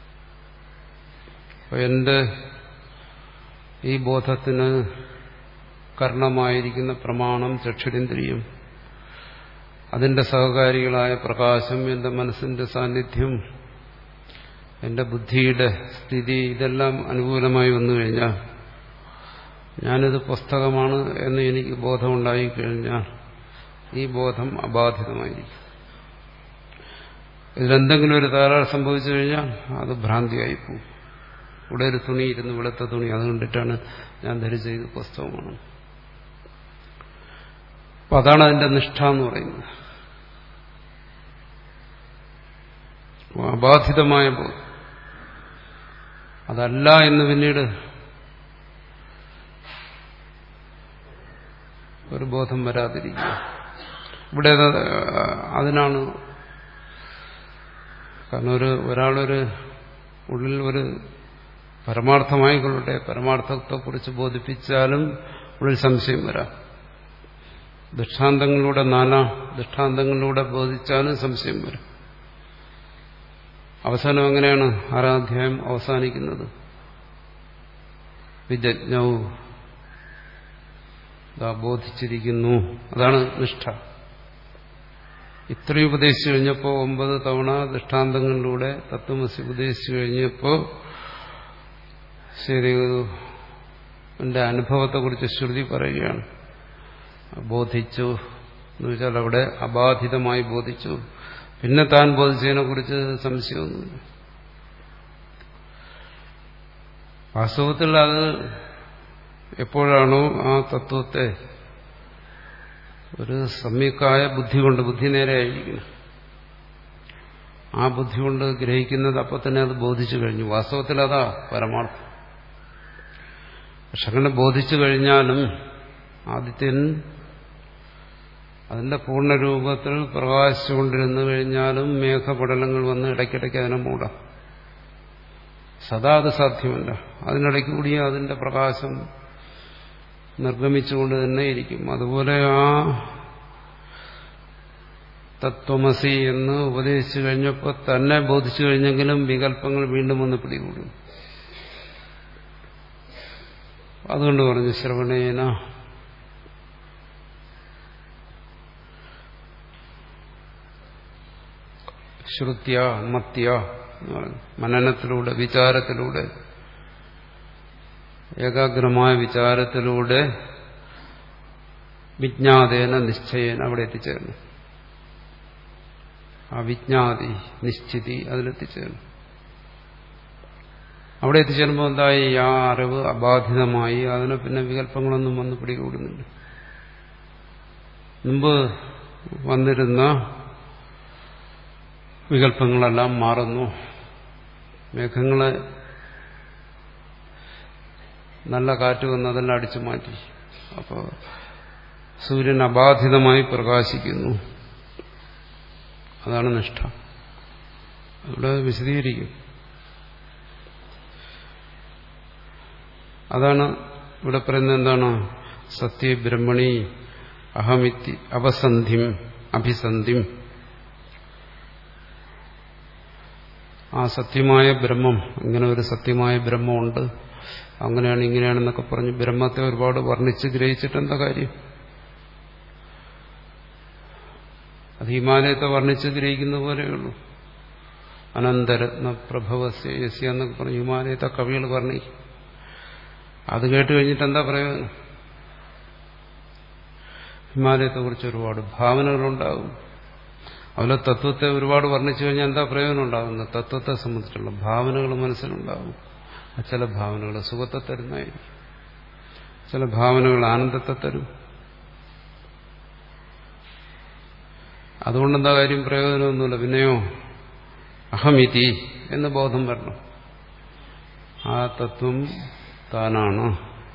അപ്പൊ എന്റെ ഈ ബോധത്തിന് കർണമായിരിക്കുന്ന പ്രമാണം ചക്ഷുരേന്ദ്രിയം അതിന്റെ സഹകാരികളായ പ്രകാശം എന്റെ മനസ്സിന്റെ സാന്നിധ്യം എന്റെ ബുദ്ധിയുടെ സ്ഥിതി ഇതെല്ലാം അനുകൂലമായി വന്നു കഴിഞ്ഞാൽ ഞാനിത് പുസ്തകമാണ് എന്ന് എനിക്ക് ബോധമുണ്ടായി കഴിഞ്ഞാൽ ഈ ബോധം അബാധിതമായിരിക്കും ഇതിലെന്തെങ്കിലും ഒരു തകരാറ് സംഭവിച്ചു കഴിഞ്ഞാൽ അത് ഭ്രാന്തിയായി പോകും ഇവിടെ ഒരു തുണി ഇരുന്ന് വെളുത്ത തുണി അത് കണ്ടിട്ടാണ് ഞാൻ ധരിച്ച ഇത് പുസ്തകമാണ് അപ്പൊ അതാണ് അതിന്റെ നിഷ്ഠ എന്ന് പറയുന്നത് അബാധിതമായ ബോധം അതല്ല എന്ന് പിന്നീട് ഒരു ബോധം വരാതിരിക്കുക ഇവിടെ അതിനാണ് കാരണം ഒരു ഒരാളൊരു ഉള്ളിൽ ഒരു പരമാർത്ഥമായിക്കൊള്ളട്ടെ പരമാർത്ഥത്തെക്കുറിച്ച് ബോധിപ്പിച്ചാലും ഉള്ളിൽ സംശയം വരാം ദൃഷ്ടാന്തങ്ങളിലൂടെ നാനാ ദൃഷ്ടാന്തങ്ങളിലൂടെ ബോധിച്ചാലും സംശയം വരും അവസാനം എങ്ങനെയാണ് ആറാധ്യായം അവസാനിക്കുന്നത് വിജജ്ഞവും ബോധിച്ചിരിക്കുന്നു അതാണ് നിഷ്ഠ ഇത്രയും ഉപദേശിച്ചു കഴിഞ്ഞപ്പോൾ ഒമ്പത് തവണ ദൃഷ്ടാന്തങ്ങളിലൂടെ തത്വമസി ഉപദേശിച്ചു കഴിഞ്ഞപ്പോൾ ശരി എന്റെ അനുഭവത്തെക്കുറിച്ച് ശ്രുതി പറയുകയാണ് ബോധിച്ചു എന്ന് വെച്ചാൽ അവിടെ അബാധിതമായി ബോധിച്ചു പിന്നെ താൻ ബോധിച്ചതിനെ കുറിച്ച് സംശയമൊന്നുമില്ല വാസ്തവത്തിൽ അത് എപ്പോഴാണോ ആ തത്വത്തെ ഒരു സമ്യക്കായ ബുദ്ധി കൊണ്ട് ബുദ്ധി നേരെയായിരിക്കണം ആ ബുദ്ധി കൊണ്ട് ഗ്രഹിക്കുന്നത് അപ്പോൾ തന്നെ അത് ബോധിച്ചു കഴിഞ്ഞു വാസ്തവത്തിൽ അതാ പരമാർത്ഥം പക്ഷെ അങ്ങനെ ബോധിച്ചു കഴിഞ്ഞാലും ആദിത്യൻ അതിന്റെ പൂർണ്ണരൂപത്തിൽ പ്രകാശിച്ചുകൊണ്ടിരുന്നു കഴിഞ്ഞാലും മേഘപടലങ്ങൾ വന്ന് ഇടയ്ക്കിടയ്ക്ക് അതിനെ മൂടാം സദാ അത് സാധ്യമല്ല അതിനിടയ്ക്ക് കൂടി അതിന്റെ പ്രകാശം നിർഗമിച്ചുകൊണ്ട് തന്നെ ഇരിക്കും അതുപോലെ ആ തത്വമസി എന്ന് ഉപദേശിച്ചു കഴിഞ്ഞപ്പോൾ തന്നെ ബോധിച്ചു കഴിഞ്ഞെങ്കിലും വികല്പങ്ങൾ വീണ്ടും വന്ന് പിടികൂടും അതുകൊണ്ട് പറഞ്ഞു ശ്രവണേന ശ്രുത്യ മത്യ മനനത്തിലൂടെ വിചാരത്തിലൂടെ ഏകാഗ്രമായ വിചാരത്തിലൂടെ വിജ്ഞാതേന നിശ്ചയേന അവിടെ എത്തിച്ചേർന്നു ആ വിജ്ഞാതി നിശ്ചിതി അതിലെത്തിച്ചേർന്നു അവിടെ എത്തിച്ചേരുമ്പോൾ എന്തായി ആ അറിവ് അബാധിതമായി അതിനെ പിന്നെ വികല്പങ്ങളൊന്നും വന്ന് പിടികൂടുന്നില്ല മുമ്പ് വന്നിരുന്ന വികല്പങ്ങളെല്ലാം മാറുന്നു മേഘങ്ങളെ നല്ല കാറ്റ് വന്ന് അതെല്ലാം അടിച്ചു മാറ്റി അപ്പോൾ സൂര്യൻ അബാധിതമായി പ്രകാശിക്കുന്നു അതാണ് നിഷ്ഠ അവിടെ വിശദീകരിക്കും അതാണ് ഇവിടെ പറയുന്നത് എന്താണ് സത്യ ബ്രഹ്മണി അഹമിത്തി അവസന്ധിം അഭിസന്ധിം ആ സത്യമായ ബ്രഹ്മം ഇങ്ങനെ ഒരു സത്യമായ ബ്രഹ്മമുണ്ട് അങ്ങനെയാണ് ഇങ്ങനെയാണെന്നൊക്കെ പറഞ്ഞ് ബ്രഹ്മത്തെ ഒരുപാട് വർണ്ണിച്ച് ഗ്രഹിച്ചിട്ട് എന്താ കാര്യം അത് ഹിമാലയത്തെ വർണ്ണിച്ച് ഗ്രഹിക്കുന്ന പോലെയുള്ളൂ അനന്തരത്ന പ്രഭവസ്യ എന്നൊക്കെ പറഞ്ഞ് ഹിമാലയത്തെ കവികൾ വർണ്ണിക്കും അത് കേട്ട് കഴിഞ്ഞിട്ട് എന്താ പ്രയോജനം ഹിമാലയത്തെക്കുറിച്ച് ഒരുപാട് ഭാവനകളുണ്ടാകും അതിലെ തത്വത്തെ ഒരുപാട് വർണ്ണിച്ചു കഴിഞ്ഞാൽ എന്താ പ്രയോജനം ഉണ്ടാകുന്നത് തത്വത്തെ സംബന്ധിച്ചുള്ള ഭാവനകൾ മനസ്സിലുണ്ടാകും ചില ഭാവനകൾ സുഖത്തെ തരുന്നതായിരിക്കും ചില ഭാവനകൾ ആനന്ദത്തെ തരും അതുകൊണ്ടെന്താ കാര്യം പ്രയോജനമൊന്നുമില്ല പിന്നെയോ അഹമിതി എന്ന് ബോധം വരണം ആ തത്വം താനാണ്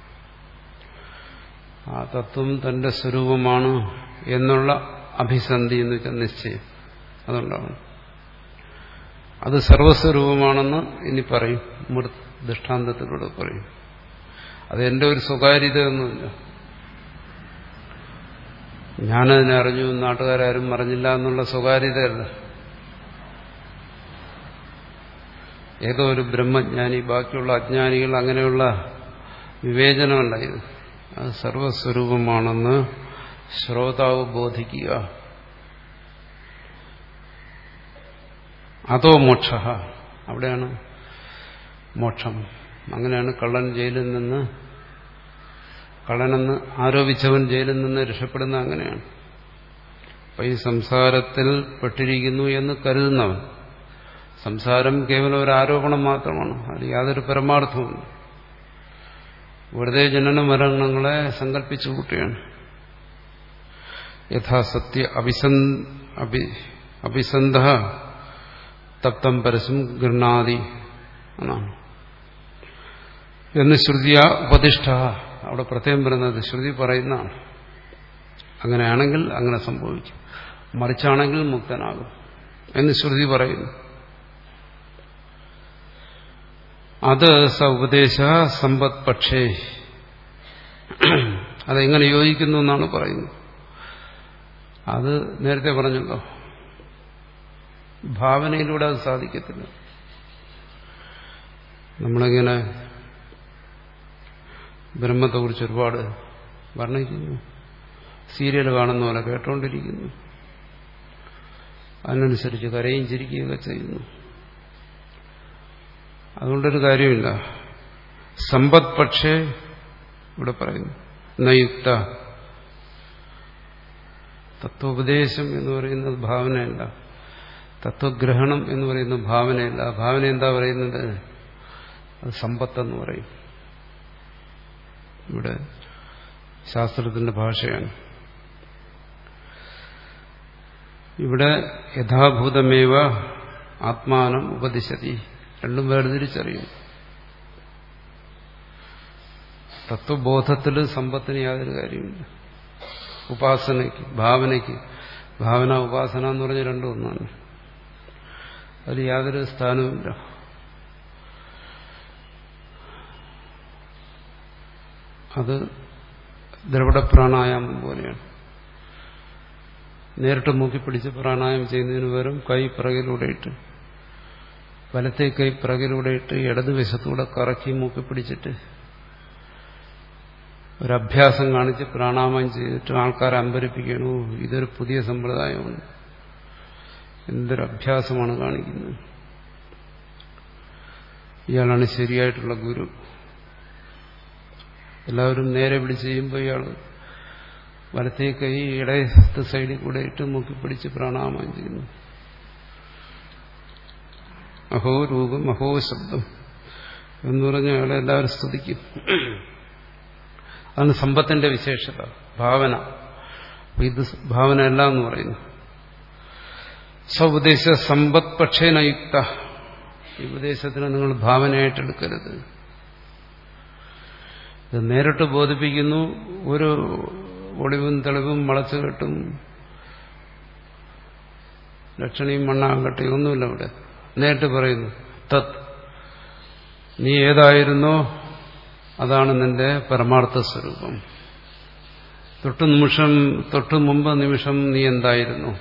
ആ തത്വം തന്റെ സ്വരൂപമാണ് എന്നുള്ള അഭിസന്ധി എന്ന് വെച്ചാൽ നിശ്ചയം അതുണ്ടാവണം അത് സർവസ്വരൂപമാണെന്ന് ഇനി പറയും ദൃഷ്ടാന്തത്തിലൂടെ പറയും അത് എന്റെ ഒരു സ്വകാര്യത ഒന്നുമില്ല ഞാനതിനെ അറിഞ്ഞു നാട്ടുകാരും അറിഞ്ഞില്ല എന്നുള്ള സ്വകാര്യതയല്ല ഏതോ ഒരു ബ്രഹ്മജ്ഞാനി ബാക്കിയുള്ള അജ്ഞാനികൾ അങ്ങനെയുള്ള വിവേചനമല്ല ഇത് അത് സർവസ്വരൂപമാണെന്ന് ശ്രോതാവ് ബോധിക്കുക അതോ മോക്ഷ അവിടെയാണ് മോക്ഷം അങ്ങനെയാണ് കള്ളൻ ജയിലിൽ നിന്ന് കള്ളനെന്ന് ആരോപിച്ചവൻ ജയിലിൽ നിന്ന് രക്ഷപ്പെടുന്ന അങ്ങനെയാണ് അപ്പൊ ഈ സംസാരത്തിൽ പെട്ടിരിക്കുന്നു എന്ന് കരുതുന്നവൻ സംസാരം കേവലം ഒരു ആരോപണം മാത്രമാണ് അത് യാതൊരു പരമാർത്ഥവുമില്ല വെറുതെ ജനന മരണങ്ങളെ സങ്കല്പിച്ചു കൂട്ടുകയാണ് യഥാസത്യ അഭിസന്ധ തപ്തം പരസ്യം ഗൃണാദി എന്നാണ് എന്ന് ശ്രുതിയ ഉപദിഷ്ട അവിടെ പ്രത്യേകം പറയുന്നത് ശ്രുതി പറയുന്നതാണ് അങ്ങനെയാണെങ്കിൽ അങ്ങനെ സംഭവിക്കും മറിച്ചാണെങ്കിൽ മുക്തനാകും എന്ന് ശ്രുതി പറയുന്നു അത് സ ഉപദേശ സമ്പത് പക്ഷേ അതെങ്ങനെ യോജിക്കുന്നു എന്നാണ് പറയുന്നത് അത് നേരത്തെ പറഞ്ഞല്ലോ ഭാവനയിലൂടെ അത് സാധിക്കത്തില്ല നമ്മളിങ്ങനെ ബ്രഹ്മത്തെക്കുറിച്ച് ഒരുപാട് വർണ്ണിക്കുന്നു സീരിയൽ കാണുന്ന പോലെ കേട്ടോണ്ടിരിക്കുന്നു അതിനനുസരിച്ച് കരയും ചിരിക്കുകയൊക്കെ ചെയ്യുന്നു അതുകൊണ്ടൊരു കാര്യമില്ല സമ്പത് പക്ഷേ ഇവിടെ പറയുന്നു നയുക്ത തത്വോപദേശം എന്ന് പറയുന്നത് ഭാവനയല്ല തത്വഗ്രഹണം എന്ന് പറയുന്നത് ഭാവനയല്ല ഭാവന എന്താ പറയുന്നത് അത് സമ്പത്തെന്ന് പറയും ഇവിടെ ശാസ്ത്രത്തിന്റെ ഭാഷയാണ് ഇവിടെ യഥാഭൂതമേവ ആത്മാനം ഉപദിശതി രണ്ടും വേർതിരിച്ചറിയും തത്വബോധത്തിൽ സമ്പത്തിന് യാതൊരു കാര്യമില്ല ഉപാസനയ്ക്ക് ഭാവനയ്ക്ക് ഭാവന ഉപാസന എന്ന് പറഞ്ഞ രണ്ടും ഒന്നാണ് അതിൽ യാതൊരു സ്ഥാനവുമില്ല അത് ദ്രവിഡ പ്രാണായാമം പോലെയാണ് നേരിട്ട് മൂക്കിപ്പിടിച്ച് പ്രാണായാമം ചെയ്യുന്നതിന് പകരം കൈ പിറകിലൂടെ ഇട്ട് വലത്തെ കൈ പിറകിലൂടെ ഇട്ട് ഇടതുവശത്തൂടെ കറക്കി മൂക്കി പിടിച്ചിട്ട് ഒരഭ്യാസം കാണിച്ച് പ്രാണാമം ചെയ്തിട്ട് ആൾക്കാരെ അമ്പരിപ്പിക്കണു ഇതൊരു പുതിയ സമ്പ്രദായമാണ് എന്തൊരു അഭ്യാസമാണ് കാണിക്കുന്നത് ഇയാളാണ് ശരിയായിട്ടുള്ള ഗുരു എല്ലാവരും നേരെ പിടിച്ച് ചെയ്യുമ്പോൾ ഇയാൾ വലത്തേ കൈ ഇടയത്തെ സൈഡിൽ കൂടെ ഇട്ട് മുക്കിപ്പിടിച്ച് പ്രാണാമം ചെയ്യുന്നു അഹോ രൂപം അഹോ ശബ്ദം എന്ന് പറഞ്ഞ അയാളെ എല്ലാവരും സ്തുതിക്കും അതാണ് സമ്പത്തിന്റെ വിശേഷത ഭാവന അപ്പൊ ഇത് ഭാവനയല്ല എന്ന് പറയുന്നു സ്വപദേശ സമ്പത് പക്ഷേനയുക്ത ഈ ഉപദേശത്തിന് നിങ്ങൾ ഭാവനയായിട്ടെടുക്കരുത് ഇത് നേരിട്ട് ബോധിപ്പിക്കുന്നു ഒരു ഒളിവും തെളിവും വളച്ചു കെട്ടും ലക്ഷണിയും മണ്ണാങ്കട്ടയും ഒന്നുമില്ല ഇവിടെ നേരിട്ട് പറയുന്നു തത് നീ ഏതായിരുന്നോ അതാണ് നിന്റെ പരമാർത്ഥ സ്വരൂപം തൊട്ടു നിമിഷം തൊട്ടു മുമ്പ് നിമിഷം നീ എന്തായിരുന്നു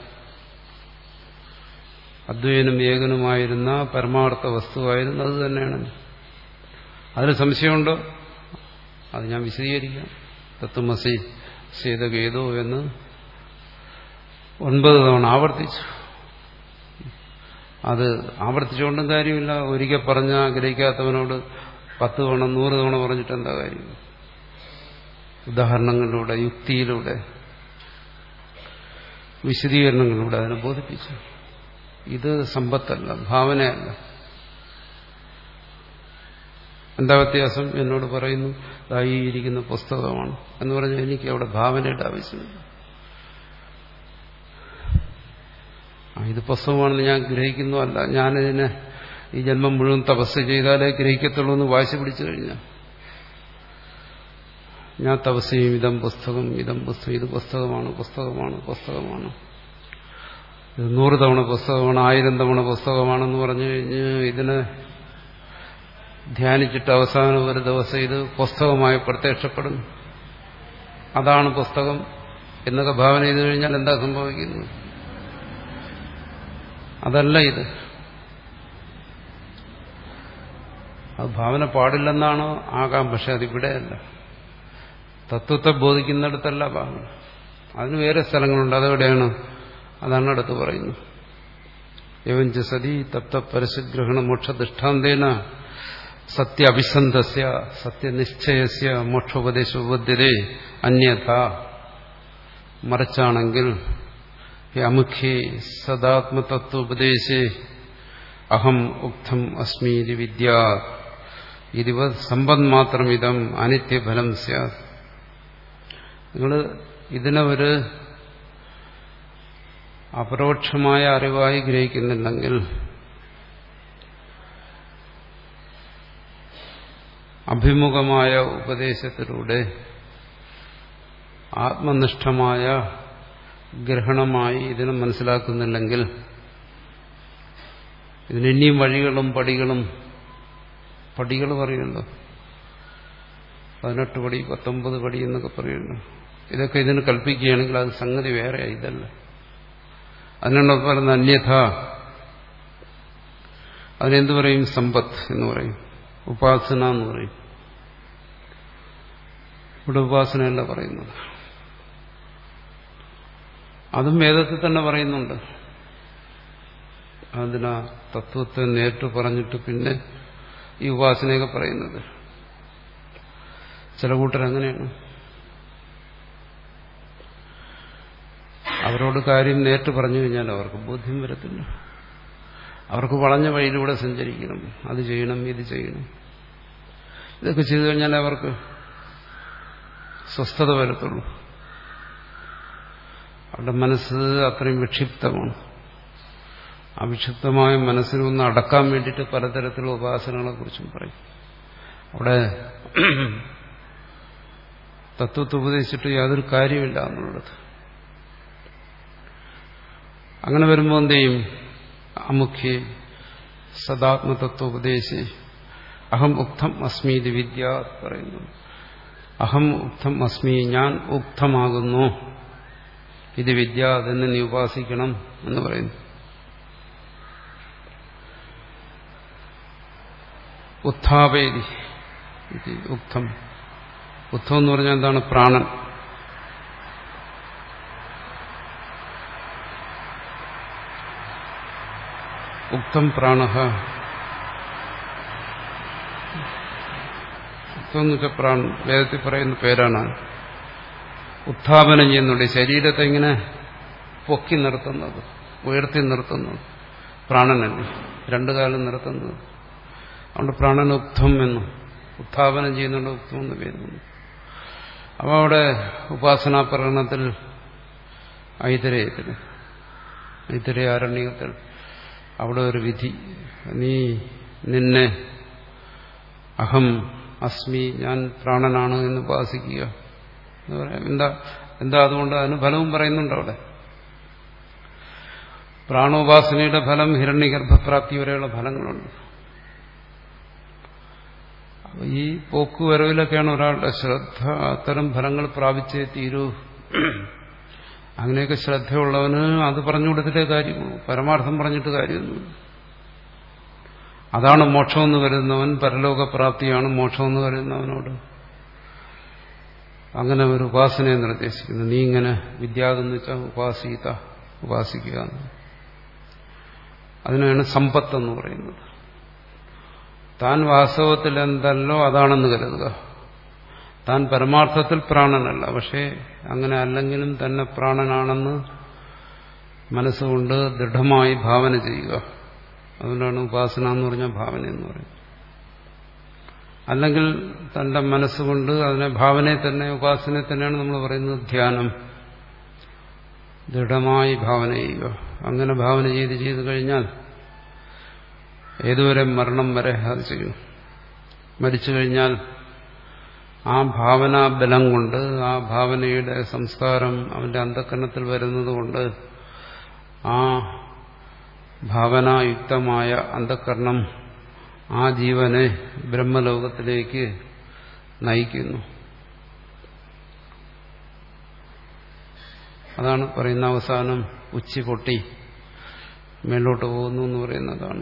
അദ്വൈനും ഏകനുമായിരുന്ന പരമാർത്ഥ വസ്തുവായിരുന്നു അത് തന്നെയാണ് അതിന് സംശയമുണ്ടോ അത് ഞാൻ വിശദീകരിക്കാം തത്വമസി സേതകേതോ എന്ന് ഒൻപത് തവണ ആവർത്തിച്ചു അത് ആവർത്തിച്ചുകൊണ്ടും കാര്യമില്ല ഒരിക്കൽ പറഞ്ഞ ഗ്രഹിക്കാത്തവനോട് പത്ത് തവണ നൂറ് തവണ പറഞ്ഞിട്ട് എന്താ കാര്യം ഉദാഹരണങ്ങളിലൂടെ യുക്തിയിലൂടെ വിശദീകരണങ്ങളിലൂടെ അതിനെ ബോധിപ്പിച്ചു ഇത് സമ്പത്തല്ല ഭാവനയല്ല എന്താ വ്യത്യാസം എന്നോട് പറയുന്നു ഈ ഇരിക്കുന്ന പുസ്തകമാണ് എന്ന് പറഞ്ഞാൽ എനിക്ക് അവിടെ ഭാവനയുടെ ആവശ്യമില്ല ഇത് പുസ്തകമാണെന്ന് ഞാൻ ഗ്രഹിക്കുന്നു അല്ല ഞാനിതിനെ ഈ ജന്മം മുഴുവൻ തപസ് ചെയ്താലേ ഗ്രഹിക്കത്തുള്ളൂ എന്ന് വാശി പിടിച്ചു കഴിഞ്ഞാൽ ഞാൻ തപസ് ചെയ്യും ഇതം പുസ്തകം ഇതം പുസ്തകം ഇത് പുസ്തകമാണ് പുസ്തകമാണ് പുസ്തകമാണ് ഇത് നൂറ് തവണ പുസ്തകമാണ് ആയിരം തവണ പുസ്തകമാണെന്ന് പറഞ്ഞു കഴിഞ്ഞ് ഇതിനെ ധ്യാനിച്ചിട്ട് അവസാനം ഒരു ദിവസം ഇത് പുസ്തകമായി പ്രത്യക്ഷപ്പെടുന്നു അതാണ് പുസ്തകം എന്നൊക്കെ ഭാവന ചെയ്തു കഴിഞ്ഞാൽ എന്താ സംഭവിക്കുന്നത് അതല്ല ഇത് അത് ഭാവന പാടില്ലെന്നാണോ ആകാം പക്ഷെ അതിവിടെയല്ല തത്വത്തെ ബോധിക്കുന്നിടത്തല്ല ഭാവന അതിന് വേറെ സ്ഥലങ്ങളുണ്ട് അതെവിടെയാണ് അതാണ് അടുത്ത് പറയുന്നത് യവഞ്ച സതി തപ്ത പരശുഗ്രഹണ മോക്ഷ ദൃഷ്ടാന്തേന സത്യ അഭിസന്ധസ്യ സത്യനിശ്ചയസ്യ മോക്ഷോപദേശോപദ്ധ്യതേ അന്യഥ മറിച്ചാണെങ്കിൽ അമുഖ്യേ സദാത്മതത്വോപദേശേ അഹം ഉക്തം അസ്മീതി വിദ്യ ഇതിവ സമ്പത് മാത്രമിതം അനിത്യഫലം സ്യാത് നിങ്ങൾ ഇതിനെ ഒരു അപരോക്ഷമായ അറിവായി ഗ്രഹിക്കുന്നില്ലെങ്കിൽ അഭിമുഖമായ ഉപദേശത്തിലൂടെ ആത്മനിഷ്ഠമായ ഗ്രഹണമായി ഇതിനെ മനസ്സിലാക്കുന്നില്ലെങ്കിൽ ഇതിന് ഇനിയും വഴികളും പടികളും പടികൾ പറയുന്നുണ്ടോ പതിനെട്ട് പടി പത്തൊമ്പത് പടി എന്നൊക്കെ പറയുന്നു ഇതൊക്കെ ഇതിന് കൽപ്പിക്കുകയാണെങ്കിൽ അത് സംഗതി വേറെ ഇതല്ല അതിനാണ് പറയുന്ന അന്യഥ അതിനെന്ത് പറയും സമ്പത്ത് എന്ന് പറയും ഉപാസന എന്ന് പറയും ഇവിടെ ഉപാസനയല്ല പറയുന്നത് അതും വേദത്തിൽ തന്നെ പറയുന്നുണ്ട് അതിനാ തത്വത്തെ നേരിട്ട് പറഞ്ഞിട്ട് പിന്നെ ഈ ഉപാസനയൊക്കെ പറയുന്നത് ചില കൂട്ടരങ്ങനെയാണ് അവരോട് കാര്യം നേരിട്ട് പറഞ്ഞു കഴിഞ്ഞാൽ അവർക്ക് ബോധ്യം വരത്തില്ല അവർക്ക് വളഞ്ഞ വഴിയിലൂടെ സഞ്ചരിക്കണം അത് ചെയ്യണം ഇത് ചെയ്യണം ഇതൊക്കെ ചെയ്തു കഴിഞ്ഞാൽ അവർക്ക് സ്വസ്ഥത വരത്തുള്ളൂ അവരുടെ മനസ്സ് അത്രയും വിക്ഷിപ്തമാണ് ആ വിക്ഷിപ്തമായ മനസ്സിനൊന്ന് അടക്കാൻ വേണ്ടിയിട്ട് പലതരത്തിലുള്ള ഉപാസനകളെ കുറിച്ചും പറയും അവിടെ തത്വത്തെ ഉപദേശിച്ചിട്ട് യാതൊരു കാര്യമില്ല എന്നുള്ളത് അങ്ങനെ വരുമ്പോൾ എന്ത് ചെയ്യും അമുഖ്യ സദാത്മതത്വോപദേശി അഹം ഉക്തം അസ്മീതി വിദ്യ പറയുന്നു അഹം ഉക്തം അസ്മി ഞാൻ ഉക്തമാകുന്നു ഇത് വിദ്യ അതെന്ന് നീ ഉപാസിക്കണം എന്ന് പറയുന്നു ഉത്ഥാപേതി ഉക്തം ഉത്ഥം എന്ന് പറഞ്ഞാൽ എന്താണ് പ്രാണൻ ഉക്തം പ്രാണ ഉക്തം എന്ന് വെച്ചാൽ പ്രാണൻ വേദത്തിൽ പറയുന്ന പേരാണ് ഉത്ഥാപനം ചെയ്യുന്നുണ്ട് ശരീരത്തെ ഇങ്ങനെ പൊക്കി നിർത്തുന്നത് ഉയർത്തി നിർത്തുന്നത് പ്രാണനല്ലേ രണ്ടു കാലം നിർത്തുന്നത് അതുകൊണ്ട് പ്രാണൻ ഉക്തം എന്നും ഉത്ഥാപനം ചെയ്യുന്നുണ്ട് ഉക്തം എന്ന് പേരുന്നു അപ്പോൾ അവിടെ ഉപാസനാ പ്രകടനത്തിൽ ഐതരേയത്തിൽ ഐതരേ ആരണ്യത്തിൽ അവിടെ ഒരു വിധി നീ നിന്നെ അഹം അസ്മി ഞാൻ പ്രാണനാണ് എന്ന് ഉപാസിക്കുക എന്ന് പറയാം എന്താ എന്താ അതുകൊണ്ട് അതിന് ഫലവും പറയുന്നുണ്ട് അവിടെ പ്രാണോപാസനയുടെ ഫലം ഹിരണ്യഗർഭപ്രാപ്തി വരെയുള്ള ഫലങ്ങളുണ്ട് ഈ പോക്കുവരവിലൊക്കെയാണ് ഒരാളുടെ ശ്രദ്ധ അത്തരം ഫലങ്ങൾ പ്രാപിച്ചേ തീരൂ അങ്ങനെയൊക്കെ ശ്രദ്ധയുള്ളവന് അത് പറഞ്ഞു കൊടുത്തിട്ടേ കാര്യമുള്ളൂ പരമാർത്ഥം പറഞ്ഞിട്ട് കാര്യമൊന്നും അതാണ് മോക്ഷമെന്ന് വരുന്നവൻ പരലോകപ്രാപ്തിയാണ് മോക്ഷമെന്ന് വരുന്നവനോട് അങ്ങനെ ഒരു ഉപാസനയെ നിർദ്ദേശിക്കുന്നു നീ ഇങ്ങനെ വിദ്യാതെന്ന് വെച്ചാൽ ഉപാസീത ഉപാസിക്കുക അതിനാണ് സമ്പത്ത് എന്ന് പറയുന്നത് താൻ വാസ്തവത്തിൽ എന്തല്ലോ അതാണെന്ന് കരുതുക താൻ പരമാർത്ഥത്തിൽ പ്രാണനല്ല പക്ഷേ അങ്ങനെ അല്ലെങ്കിലും തന്നെ പ്രാണനാണെന്ന് മനസ്സുകൊണ്ട് ദൃഢമായി ഭാവന ചെയ്യുക അതുകൊണ്ടാണ് ഉപാസന എന്ന് പറഞ്ഞാൽ ഭാവന എന്ന് പറയുന്നത് അല്ലെങ്കിൽ തന്റെ മനസ്സുകൊണ്ട് അതിനെ ഭാവനയെ തന്നെ ഉപാസനയെ തന്നെയാണ് നമ്മൾ പറയുന്നത് ധ്യാനം ദൃഢമായി ഭാവന ചെയ്യുക അങ്ങനെ ഭാവന ചെയ്ത് ചെയ്ത് കഴിഞ്ഞാൽ ഏതുവരെ മരണം വരെ അത് ചെയ്യും മരിച്ചു കഴിഞ്ഞാൽ ആ ഭാവനാ ബലം കൊണ്ട് ആ ഭാവനയുടെ സംസ്കാരം അവന്റെ അന്ധക്കരണത്തിൽ വരുന്നത് കൊണ്ട് ആ ഭാവനായുക്തമായ അന്ധക്കരണം ആ ജീവനെ ബ്രഹ്മലോകത്തിലേക്ക് നയിക്കുന്നു അതാണ് പറയുന്ന അവസാനം ഉച്ചി പൊട്ടി മേലോട്ട് പോകുന്നു എന്ന് പറയുന്നതാണ്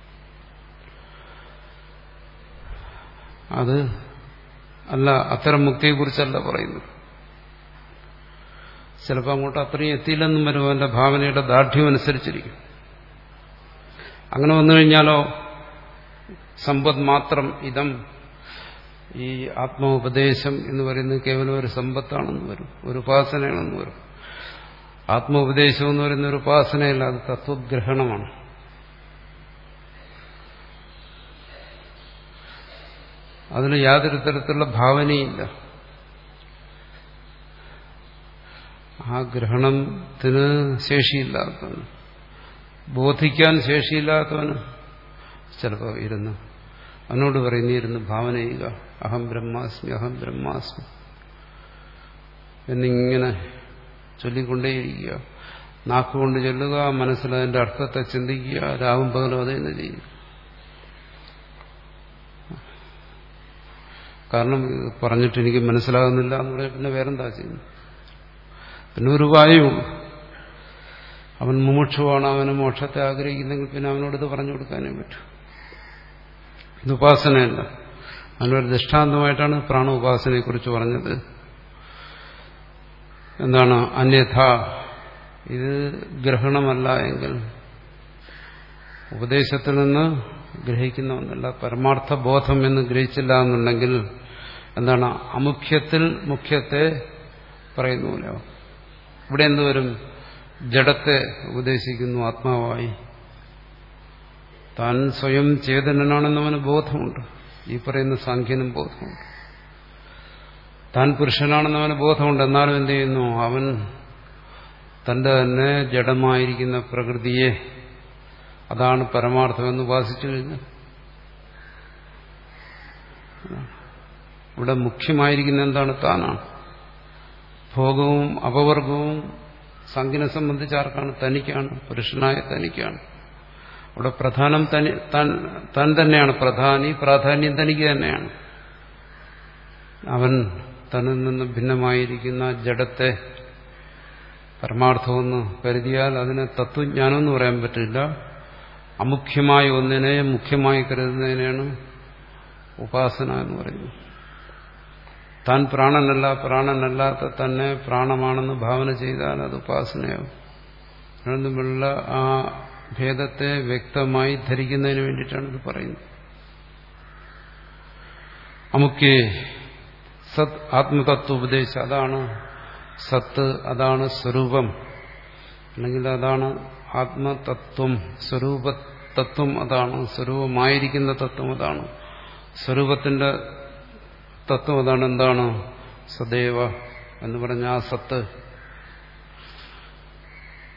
അത് അല്ല അത്തരം മുക്തിയെക്കുറിച്ചല്ല പറയുന്നത് ചിലപ്പോൾ അങ്ങോട്ട് അത്രയും എത്തിയില്ലെന്നും വരും അവന്റെ ഭാവനയുടെ ദാർഢ്യം അനുസരിച്ചിരിക്കും അങ്ങനെ വന്നു കഴിഞ്ഞാലോ സമ്പത്ത് മാത്രം ഇതം ഈ ആത്മോപദേശം എന്ന് പറയുന്നത് കേവലം ഒരു സമ്പത്താണെന്ന് വരും ഒരു ഉപാസനയാണെന്ന് വരും ആത്മോപദേശം എന്ന് പറയുന്ന ഒരു ഉപാസനയല്ല അത് തത്വഗ്രഹണമാണ് അതിന് യാതൊരു തരത്തിലുള്ള ഭാവനയില്ല ആ ഗ്രഹണത്തിന് ശേഷിയില്ലാത്തവന് ബോധിക്കാൻ ശേഷിയില്ലാത്തവന് ചിലപ്പോൾ ഇരുന്ന് അവനോട് പറയും നീ ഇരുന്ന് ഭാവന ചെയ്യുക അഹം ബ്രഹ്മാസ്മി അഹം ബ്രഹ്മാസ്മി എന്നിങ്ങനെ ചൊല്ലിക്കൊണ്ടേയിരിക്കുക നാക്കുകൊണ്ട് ചൊല്ലുക മനസ്സിൽ അതിന്റെ അർത്ഥത്തെ ചിന്തിക്കുക രാവും പകലും അത് തന്നെ ചെയ്യുക കാരണം പറഞ്ഞിട്ട് എനിക്ക് മനസ്സിലാകുന്നില്ല എന്ന് പറഞ്ഞാൽ പിന്നെ വേറെന്താ ചെയ്യുന്നു പിന്നെ ഒരു ഉപായവും അവൻ മുമുക്ഷുവാണ് അവന് മോക്ഷത്തെ ആഗ്രഹിക്കുന്നെങ്കിൽ പിന്നെ അവനോട് ഇത് പറഞ്ഞു കൊടുക്കാനേ പറ്റൂ ഇത് ഉപാസനയല്ല അതിനൊരു ദൃഷ്ടാന്തമായിട്ടാണ് പ്രാണ ഉപാസനയെക്കുറിച്ച് പറഞ്ഞത് എന്താണ് അന്യഥ ഇത് ഗ്രഹണമല്ല എങ്കിൽ ഉപദേശത്തിൽ നിന്ന് ഗ്രഹിക്കുന്ന ഒന്നല്ല പരമാർത്ഥ ബോധം എന്ന് ഗ്രഹിച്ചില്ല എന്നുണ്ടെങ്കിൽ എന്താണ് അമുഖ്യത്തിൽ മുഖ്യത്തെ പറയുന്നു ഇവിടെ എന്തുവരും ജഡത്തെ ഉപദേശിക്കുന്നു ആത്മാവായി താൻ സ്വയം ചേതനനാണെന്ന് അവന് ബോധമുണ്ട് ഈ പറയുന്ന സാഖ്യനും ബോധമുണ്ട് താൻ പുരുഷനാണെന്ന് അവന് ബോധമുണ്ട് എന്നാലും എന്ത് ചെയ്യുന്നു അവൻ തന്റെ തന്നെ ജഡമായിരിക്കുന്ന പ്രകൃതിയെ അതാണ് പരമാർത്ഥമെന്ന് ഉപാസിച്ചു കഴിഞ്ഞാൽ ഇവിടെ മുഖ്യമായിരിക്കുന്ന എന്താണ് താനാണ് ഭോഗവും അപവർഗവും സംഖ്യനെ സംബന്ധിച്ച് ആർക്കാണ് തനിക്കാണ് പുരുഷനായ തനിക്കാണ് അവിടെ പ്രധാനം തനി താൻ തന്നെയാണ് പ്രധാനി പ്രാധാന്യം തനിക്ക് തന്നെയാണ് അവൻ തന്നിൽ നിന്ന് ഭിന്നമായിരിക്കുന്ന ജഡത്തെ പരമാർത്ഥമെന്ന് കരുതിയാൽ അതിനെ തത്വജ്ഞാനമെന്ന് പറയാൻ പറ്റില്ല അമുഖ്യമായ ഒന്നിനെ മുഖ്യമായി കരുതുന്നതിനാണ് ഉപാസന എന്ന് പറയുന്നത് താൻ പ്രാണനല്ല പ്രാണനല്ലാത്ത തന്നെ പ്രാണമാണെന്ന് ഭാവന ചെയ്താൽ അത് ഉപാസനയാവും തമ്മിലുള്ള ആ ഭേദത്തെ വ്യക്തമായി ധരിക്കുന്നതിന് വേണ്ടിയിട്ടാണ് ഇത് പറയുന്നത് അമുഖ്യേ സത് ആത്മതത്വ ഉപദേശം അതാണ് സത്ത് അതാണ് സ്വരൂപം അല്ലെങ്കിൽ അതാണ് ആത്മതത്വം സ്വരൂപതത്വം അതാണ് സ്വരൂപമായിരിക്കുന്ന തത്വം അതാണ് സ്വരൂപത്തിന്റെ തത്വം അതാണ് എന്താണ് സദൈവ എന്ന് പറഞ്ഞ ആ സത്ത്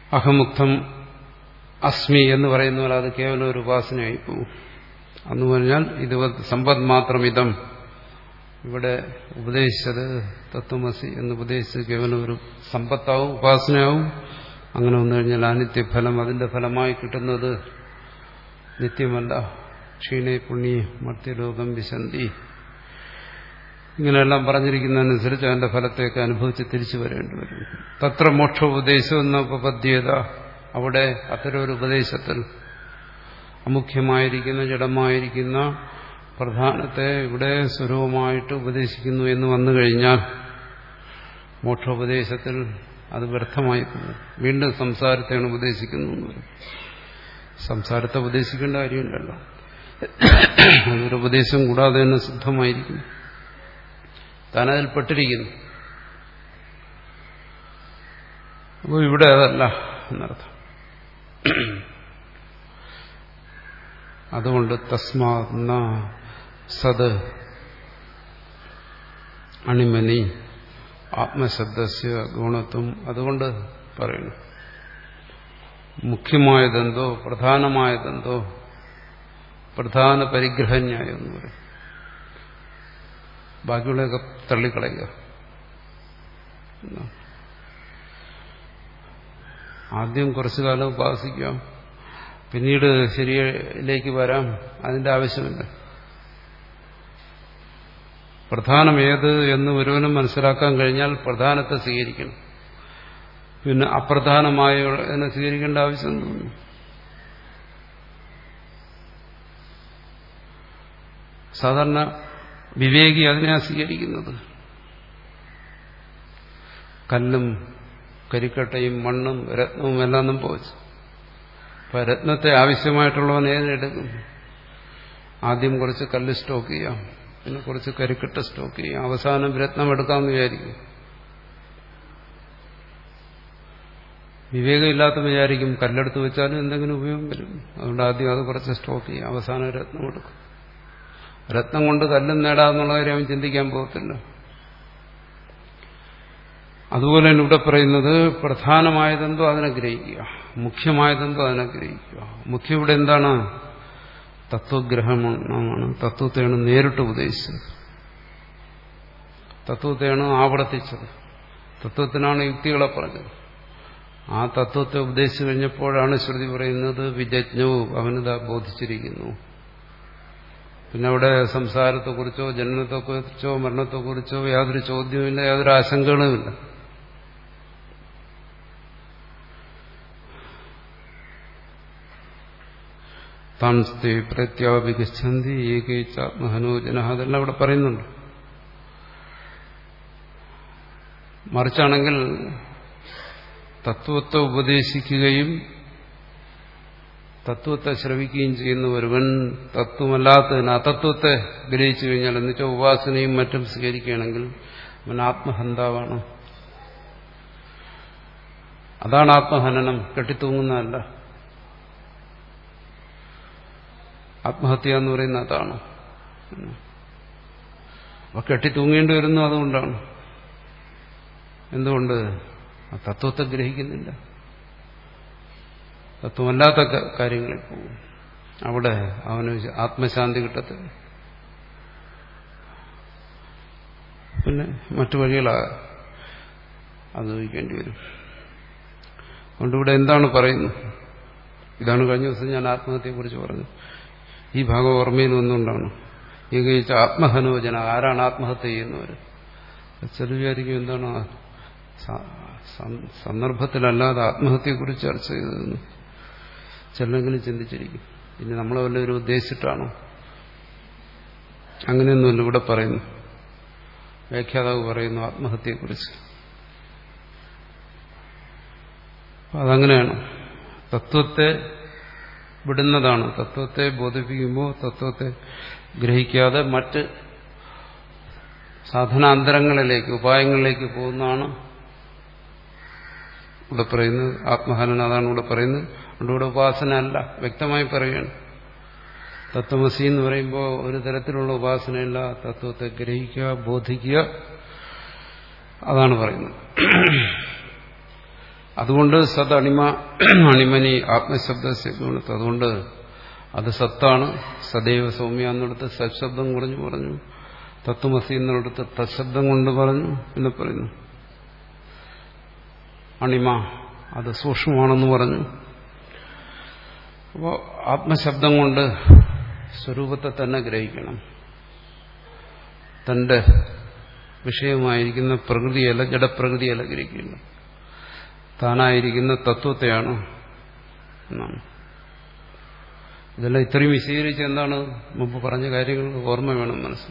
അഹമുക്തം അസ്മി എന്ന് പറയുന്ന പോലെ അത് കേവലം ഒരു ഉപാസനയായി പോകും എന്ന് പറഞ്ഞാൽ ഇത് സമ്പദ് മാത്രം ഇതം ഇവിടെ ഉപദേശിച്ചത് തത്വമസി എന്ന് ഉപദേശിച്ചത് കേവലം ഒരു സമ്പത്താവും ഉപാസനയാവും അങ്ങനെ വന്നു കഴിഞ്ഞാൽ അനിത്യഫലം അതിന്റെ ഫലമായി കിട്ടുന്നത് നിത്യമല്ല ക്ഷീണേ പുണ്യ മർത്യലോകം വിശന്തി ഇങ്ങനെയെല്ലാം പറഞ്ഞിരിക്കുന്നതനുസരിച്ച് അതിന്റെ ഫലത്തെയൊക്കെ അനുഭവിച്ച് തിരിച്ചു വരേണ്ടി വരും തത്ര മോക്ഷോപദേശം എന്ന ഉപപദ്ധ്യത അവിടെ അത്തരം ഒരു ഉപദേശത്തിൽ അമുഖ്യമായിരിക്കുന്ന ജഡമായിരിക്കുന്ന പ്രധാനത്തെ ഇവിടെ സ്വരൂപമായിട്ട് ഉപദേശിക്കുന്നു എന്ന് വന്നു കഴിഞ്ഞാൽ മോക്ഷോപദേശത്തിൽ അത് വ്യർത്ഥമായി പോകും വീണ്ടും സംസാരത്തെയാണ് ഉപദേശിക്കുന്നു എന്ന് പറയും സംസാരത്തെ ഉപദേശിക്കേണ്ട കാര്യമില്ലല്ലോ അതൊരു ഉപദേശം കൂടാതെ തന്നെ സിദ്ധമായിരിക്കുന്നു താനതിൽ പെട്ടിരിക്കുന്നു അപ്പോൾ ഇവിടെ അതല്ല എന്നർത്ഥം അതുകൊണ്ട് തസ്മാ സത് അണിമനി ആത്മശബ്ദസ്യ ഗുണത്വം അതുകൊണ്ട് പറയുന്നു മുഖ്യമായതെന്തോ പ്രധാനമായതെന്തോ പ്രധാന പരിഗ്രഹന്യായം എന്ന് പറയും ബാക്കിയുള്ളതൊക്കെ തള്ളിക്കളയുക ആദ്യം കുറച്ചു കാലം ഉപാസിക്കാം പിന്നീട് ശരിയിലേക്ക് വരാം അതിന്റെ ആവശ്യമില്ല പ്രധാനം ഏത് എന്ന് ഒരുവനും മനസ്സിലാക്കാൻ കഴിഞ്ഞാൽ പ്രധാനത്തെ സ്വീകരിക്കണം പിന്നെ അപ്രധാനമായ അതിനെ സ്വീകരിക്കേണ്ട ആവശ്യം തോന്നുന്നു സാധാരണ വിവേകി അതിനെയാണ് സ്വീകരിക്കുന്നത് കല്ലും കരിക്കട്ടയും മണ്ണും രത്നവും എല്ലാം സംഭവിച്ചു അപ്പൊ രത്നത്തെ ആവശ്യമായിട്ടുള്ളവൻ ഏതെടുക്കും ആദ്യം കുറച്ച് കല്ല് സ്റ്റോക്ക് ചെയ്യാം പിന്നെ കുറച്ച് കരിക്കട്ട സ്റ്റോക്ക് ചെയ്യാം അവസാനം രത്നം എടുക്കാമെന്ന് വിചാരിക്കും വിവേകമില്ലാത്ത വിചാരിക്കും കല്ലെടുത്ത് വെച്ചാലും എന്തെങ്കിലും ഉപയോഗം വരും അതുകൊണ്ട് ആദ്യം അത് കുറച്ച് സ്റ്റോക്ക് ചെയ്യാം അവസാനം രത്നം എടുക്കും രത്നം കൊണ്ട് കല്ലും നേടാമെന്നുള്ള കാര്യം അവൻ ചിന്തിക്കാൻ പോകത്തില്ല അതുപോലെ തന്നെ ഇവിടെ പറയുന്നത് പ്രധാനമായതെന്തോ അതിനെ ഗ്രഹിക്കുക മുഖ്യമായതെന്തോ അതിനെ ഗ്രഹിക്കുക മുഖ്യം ഇവിടെ എന്താണ് തത്വഗ്രഹമാണ് തത്വത്തെയാണ് നേരിട്ട് ഉപദേശിച്ചത് തത്വത്തെയാണ് ആവർത്തിച്ചത് തത്വത്തിനാണ് യുക്തികളെ പറഞ്ഞത് ആ തത്വത്തെ ഉപദേശിച്ചു കഴിഞ്ഞപ്പോഴാണ് ശ്രുതി പറയുന്നത് വിജജ്ഞവും അവനിതാ ബോധിച്ചിരിക്കുന്നു പിന്നെ അവിടെ സംസാരത്തെക്കുറിച്ചോ ജനനത്തെക്കുറിച്ചോ മരണത്തെക്കുറിച്ചോ യാതൊരു ചോദ്യവുമില്ല യാതൊരു ആശങ്കകളുമില്ല താൻസ്തേ പ്രത്യാപികച്ഛന്തി ഏകേച്ചാത്മഹനോജന അതെല്ലാം അവിടെ പറയുന്നുണ്ട് മറിച്ചാണെങ്കിൽ തത്വത്തെ ഉപദേശിക്കുകയും തത്വത്തെ ശ്രവിക്കുകയും ചെയ്യുന്ന ഒരുവൻ തത്വമല്ലാത്തതിന് അതത്വത്തെ ഗ്രഹിച്ചു കഴിഞ്ഞാൽ എന്നുവെച്ചാൽ ഉപാസനയും മറ്റും സ്വീകരിക്കുകയാണെങ്കിൽ അവൻ ആത്മഹന്താവാണ് അതാണ് ആത്മഹനനം കെട്ടിത്തൂങ്ങുന്നതല്ല ആത്മഹത്യ എന്ന് പറയുന്ന അതാണ് അപ്പൊ കെട്ടിത്തൂങ്ങേണ്ടി വരുന്നു അതുകൊണ്ടാണ് എന്തുകൊണ്ട് ആ തത്വത്തെ ഗ്രഹിക്കുന്നില്ല തത്വമല്ലാത്ത കാര്യങ്ങളിൽ പോകും അവിടെ അവന് ആത്മശാന്തി കിട്ടത്തില്ല പിന്നെ മറ്റു വഴികളാ അനുഭവിക്കേണ്ടി വരും അതുകൊണ്ട് ഇവിടെ എന്താണ് പറയുന്നത് ഇതാണ് കഴിഞ്ഞ ദിവസം ഞാൻ ആത്മഹത്യയെക്കുറിച്ച് പറഞ്ഞത് ഈ ഭാഗം ഓർമ്മയിൽ നിന്നുകൊണ്ടാണ് ഈ കഴിച്ച ആത്മഹനോജന ആരാണ് ആത്മഹത്യ ചെയ്യുന്നവർ ചില വിചാരിക്കും എന്താണ് സന്ദർഭത്തിലല്ലാതെ ആത്മഹത്യയെക്കുറിച്ച് ചർച്ച ചെയ്തതെന്ന് ചിലരെങ്കിലും ചിന്തിച്ചിരിക്കും ഇനി നമ്മളെ വല്ലവരും ഉദ്ദേശിച്ചിട്ടാണോ അങ്ങനെയൊന്നുമില്ല ഇവിടെ പറയുന്നു വ്യാഖ്യാതാവ് പറയുന്നു ആത്മഹത്യയെക്കുറിച്ച് അതങ്ങനെയാണ് തത്വത്തെ വിടുന്നതാണ് തത്വത്തെ ബോധിപ്പിക്കുമ്പോൾ തത്വത്തെ ഗ്രഹിക്കാതെ മറ്റ് സാധനാന്തരങ്ങളിലേക്ക് ഉപായങ്ങളിലേക്ക് പോകുന്നതാണ് ഇവിടെ പറയുന്നത് ആത്മഹനൻ അതാണ് ഇവിടെ പറയുന്നത് അതുകൊണ്ട് ഇവിടെ ഉപാസന അല്ല വ്യക്തമായി പറയുകയാണ് തത്വമസി എന്ന് പറയുമ്പോൾ ഒരു തരത്തിലുള്ള ഉപാസനയല്ല തത്വത്തെ ഗ്രഹിക്കുക ബോധിക്കുക അതാണ് പറയുന്നത് അതുകൊണ്ട് സത് അണിമ അണിമനി ആത്മശബ്ദ ഗുണത്ത് അതുകൊണ്ട് അത് സത്താണ് സദൈവ സൗമ്യ എന്നിടത്ത് സത്ശബ്ദം കുറഞ്ഞു പറഞ്ഞു തത്വമസി എന്നിടത്ത് തശബ്ദം കൊണ്ട് പറഞ്ഞു എന്ന് പറയുന്നു അണിമ അത് സൂക്ഷ്മമാണെന്ന് പറഞ്ഞു അപ്പോൾ ആത്മശബ്ദം കൊണ്ട് സ്വരൂപത്തെ തന്നെ ഗ്രഹിക്കണം തന്റെ വിഷയമായിരിക്കുന്ന പ്രകൃതിയല്ല ജഡപ്രകൃതിയല്ല ഗ്രഹിക്കുന്നത് താനായിരിക്കുന്ന തത്വത്തെയാണ് എന്നാണ് ഇതെല്ലാം ഇത്രയും വിശദീകരിച്ച് എന്താണ് മുമ്പ് പറഞ്ഞ കാര്യങ്ങൾ ഓർമ്മ വേണം മനസ്സിൽ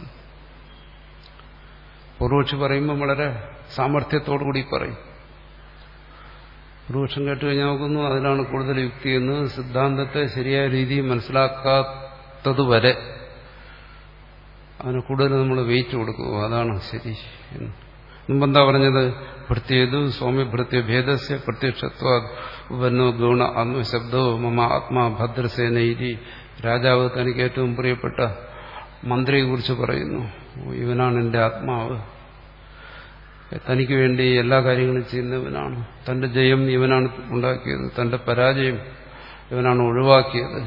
പൂർവക്ഷി പറയുമ്പോൾ വളരെ സാമർഥ്യത്തോടുകൂടി പറയും പൂർവക്ഷം കേട്ട് കഴിഞ്ഞാൽ നോക്കുന്നു അതിലാണ് കൂടുതൽ യുക്തി എന്ന് സിദ്ധാന്തത്തെ ശരിയായ രീതിയിൽ മനസ്സിലാക്കാത്തതുവരെ അതിന് കൂടുതൽ നമ്മൾ വെയിറ്റ് കൊടുക്കുക അതാണ് ശരി എന്ന് മുമ്പെന്താ പറഞ്ഞത് ഭൃത്യേതു സ്വാമി ഭൃത്യ ഭേദസ്യ പ്രത്യക്ഷത്വ ഉപന്നോ ഗുണ ആത്മശബ്ദോ മമ ആത്മാ ഭദ്രസേന ഇരി രാജാവ് തനിക്ക് ഏറ്റവും പ്രിയപ്പെട്ട മന്ത്രിയെ കുറിച്ച് പറയുന്നു ഇവനാണ് എൻ്റെ ആത്മാവ് തനിക്ക് വേണ്ടി എല്ലാ കാര്യങ്ങളും ചെയ്യുന്നവനാണ് തന്റെ ജയം ഇവനാണ് ഉണ്ടാക്കിയത് തന്റെ പരാജയം ഇവനാണ് ഒഴിവാക്കിയത്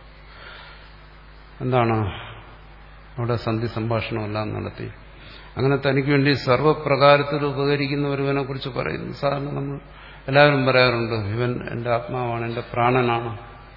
എന്താണ് അവിടെ സന്ധി സംഭാഷണമെല്ലാം നടത്തി അങ്ങനെ തനിക്ക് വേണ്ടി സർവപ്രകാരത്തിൽ ഉപകരിക്കുന്ന ഒരുവനെ കുറിച്ച് പറയുന്നു സാധാരണ നമ്മൾ എല്ലാവരും പറയാറുണ്ട് ഇവൻ എൻ്റെ ആത്മാവാണ് എൻ്റെ പ്രാണനാണ്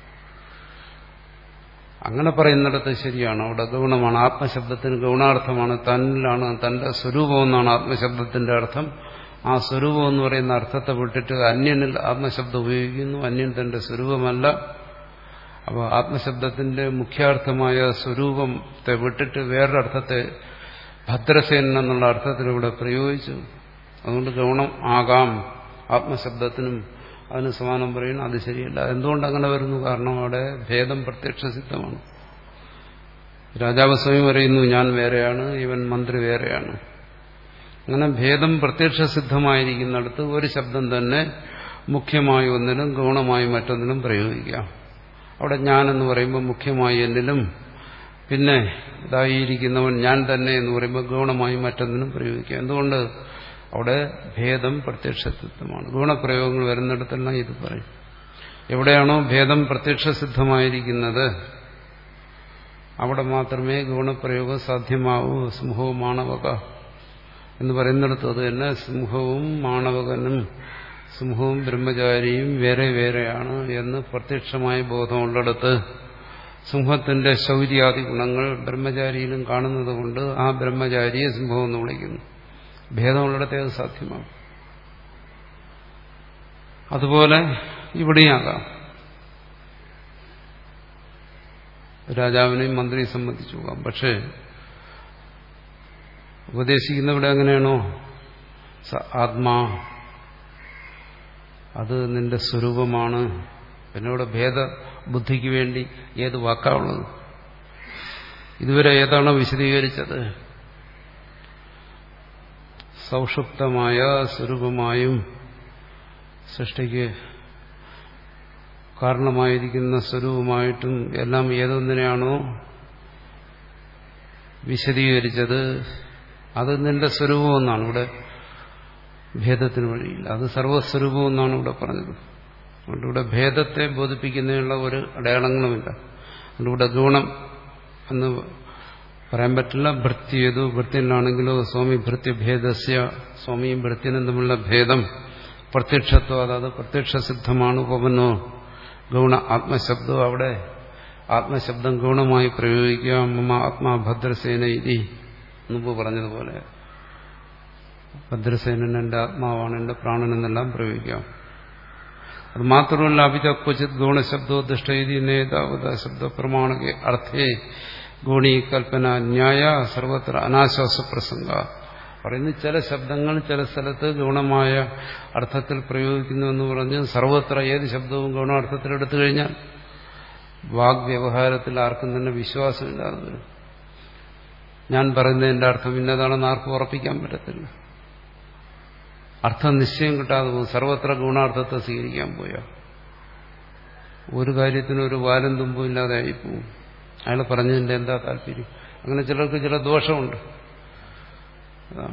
അങ്ങനെ പറയുന്നിടത്ത് ശരിയാണ് അവിടെ ഗൗണമാണ് ആത്മശബ്ദത്തിന് ഗൗണാർത്ഥമാണ് തന്നിലാണ് തന്റെ സ്വരൂപം എന്നാണ് ആത്മശബ്ദത്തിന്റെ അർത്ഥം ആ സ്വരൂപം എന്ന് പറയുന്ന അർത്ഥത്തെ വിട്ടിട്ട് അന്യനിൽ ആത്മശബ്ദം ഉപയോഗിക്കുന്നു അന്യൻ തന്റെ സ്വരൂപമല്ല അപ്പോൾ ആത്മശബ്ദത്തിന്റെ മുഖ്യാർത്ഥമായ സ്വരൂപത്തെ വിട്ടിട്ട് വേറൊരർത്ഥത്തെ ഭദ്രസേന എന്നുള്ള അർത്ഥത്തിലൂടെ പ്രയോഗിച്ചു അതുകൊണ്ട് ഗൗണം ആകാം ആത്മശബ്ദത്തിനും അതിന് സമാനം പറയുന്നു അത് ശരിയല്ല എന്തുകൊണ്ട് അങ്ങനെ വരുന്നു കാരണം അവിടെ ഭേദം പ്രത്യക്ഷ സിദ്ധമാണ് രാജാവ് സ്വയം പറയുന്നു ഞാൻ വേറെയാണ് ഇവൻ മന്ത്രി വേറെയാണ് അങ്ങനെ ഭേദം പ്രത്യക്ഷ സിദ്ധമായിരിക്കുന്നിടത്ത് ഒരു ശബ്ദം തന്നെ മുഖ്യമായി ഒന്നിനും ഗൗണമായി മറ്റൊന്നിനും പ്രയോഗിക്കാം അവിടെ ഞാൻ എന്ന് പറയുമ്പോൾ മുഖ്യമായി എന്നിലും പിന്നെ ഇതായിരിക്കുന്നവൻ ഞാൻ തന്നെ എന്ന് പറയുമ്പോൾ ഗൗണമായി മറ്റൊന്നിനും പ്രയോഗിക്കാം എന്തുകൊണ്ട് അവിടെ ഭേദം പ്രത്യക്ഷസിദ്ധമാണ് ഗുണപ്രയോഗങ്ങൾ വരുന്നിടത്തെല്ലാം ഇത് പറയും എവിടെയാണോ ഭേദം പ്രത്യക്ഷസിദ്ധമായിരിക്കുന്നത് അവിടെ മാത്രമേ ഗുണപ്രയോഗം സാധ്യമാവൂ സിംഹവും മാണവക എന്ന് പറയുന്നിടത്ത് അത് തന്നെ സിംഹവും മാണവകനും സിംഹവും ബ്രഹ്മചാരിയും വേറെ വേറെയാണ് എന്ന് പ്രത്യക്ഷമായ ബോധമുള്ളിടത്ത് സിംഹത്തിന്റെ ശൗര്യാദി ഗുണങ്ങൾ ബ്രഹ്മചാരിയിലും കാണുന്നത് കൊണ്ട് ആ ബ്രഹ്മചാരിയെ സിംഹം എന്ന് വിളിക്കുന്നു ഭേദമുള്ളിടത്തെ അത് സാധ്യമാകും അതുപോലെ ഇവിടെയാകാം രാജാവിനെയും മന്ത്രിയെ സംബന്ധിച്ചു പോകാം പക്ഷേ ഉപദേശിക്കുന്നവിടെ എങ്ങനെയാണോ ആത്മാ അത് നിന്റെ സ്വരൂപമാണ് പിന്നെ ഇവിടെ ഭേദബുദ്ധിക്ക് വേണ്ടി ഏത് വാക്കാവുള്ളത് ഇതുവരെ ഏതാണോ വിശദീകരിച്ചത് സൗഷുപ്തമായ സ്വരൂപമായും സൃഷ്ടിക്ക് കാരണമായിരിക്കുന്ന സ്വരൂപമായിട്ടും എല്ലാം ഏതൊന്നിനെയാണോ വിശദീകരിച്ചത് അത് നിന്റെ സ്വരൂപം എന്നാണ് ഇവിടെ ഭേദത്തിന് വഴിയില്ല അത് സർവസ്വരൂപം എന്നാണ് ഇവിടെ പറഞ്ഞത് അതുകൊണ്ട് ഇവിടെ ഭേദത്തെ ബോധിപ്പിക്കുന്നതിനുള്ള ഒരു അടയാളങ്ങളുമില്ല അതുകൊണ്ട് ഇവിടെ ഗുണം എന്ന് പറയാൻ പറ്റില്ല ഭൃത്തി ഏതു ഭൃത്യനാണെങ്കിലോ സ്വാമി ഭൃത്യഭേദസ്യ സ്വാമിയും ഭൃത്യനും തമ്മിലുള്ള ഭേദം പ്രത്യക്ഷത്വം അതായത് പ്രത്യക്ഷസിദ്ധമാണ് ഉപമനോ ഗൗണ ആത്മശബ്ദം അവിടെ ആത്മശബ്ദം ഗുണമായി പ്രയോഗിക്കുക മമ ആത്മാ ഭദ്രസേന ഇതി മുമ്പ് പറഞ്ഞതുപോലെ ഭദ്രസേനൻ എന്റെ ആത്മാവാണ് എന്റെ പ്രാണൻ എന്നെല്ലാം പ്രയോഗിക്കാം അത് മാത്രമല്ല അഭിജ ക്വചിത് ഗുണശബ്ദോ ദുഷ്ടൈതി നേതാവത ശബ്ദ പ്രമാണക അർത്ഥേ ഗുണി കൽപ്പന ന്യായ സർവത്ര അനാശ്വാസ പ്രസംഗ പറയുന്ന ചില ശബ്ദങ്ങൾ ചില സ്ഥലത്ത് ഗുണമായ അർത്ഥത്തിൽ പ്രയോഗിക്കുന്നു എന്ന് പറഞ്ഞ് സർവത്ര ഏത് ശബ്ദവും ഗുണാർത്ഥത്തിൽ എടുത്തു കഴിഞ്ഞാൽ വാഗ്വ്യവഹാരത്തിൽ ആർക്കും തന്നെ വിശ്വാസമില്ലാതെ വരും ഞാൻ പറയുന്നതിന്റെ അർത്ഥം ഇന്നതാണെന്ന് ആർക്കും ഉറപ്പിക്കാൻ പറ്റത്തില്ല അർത്ഥം നിശ്ചയം കിട്ടാതെ പോകും സർവത്ര ഗുണാർത്ഥത്തെ സ്വീകരിക്കാൻ പോയാ ഒരു കാര്യത്തിനും ഒരു വാലും തുമ്പും ഇല്ലാതെ ആയിപ്പോവും അയാൾ പറഞ്ഞതിന്റെ എന്താ താല്പര്യം അങ്ങനെ ചിലർക്ക് ചില ദോഷമുണ്ട് അതാണ്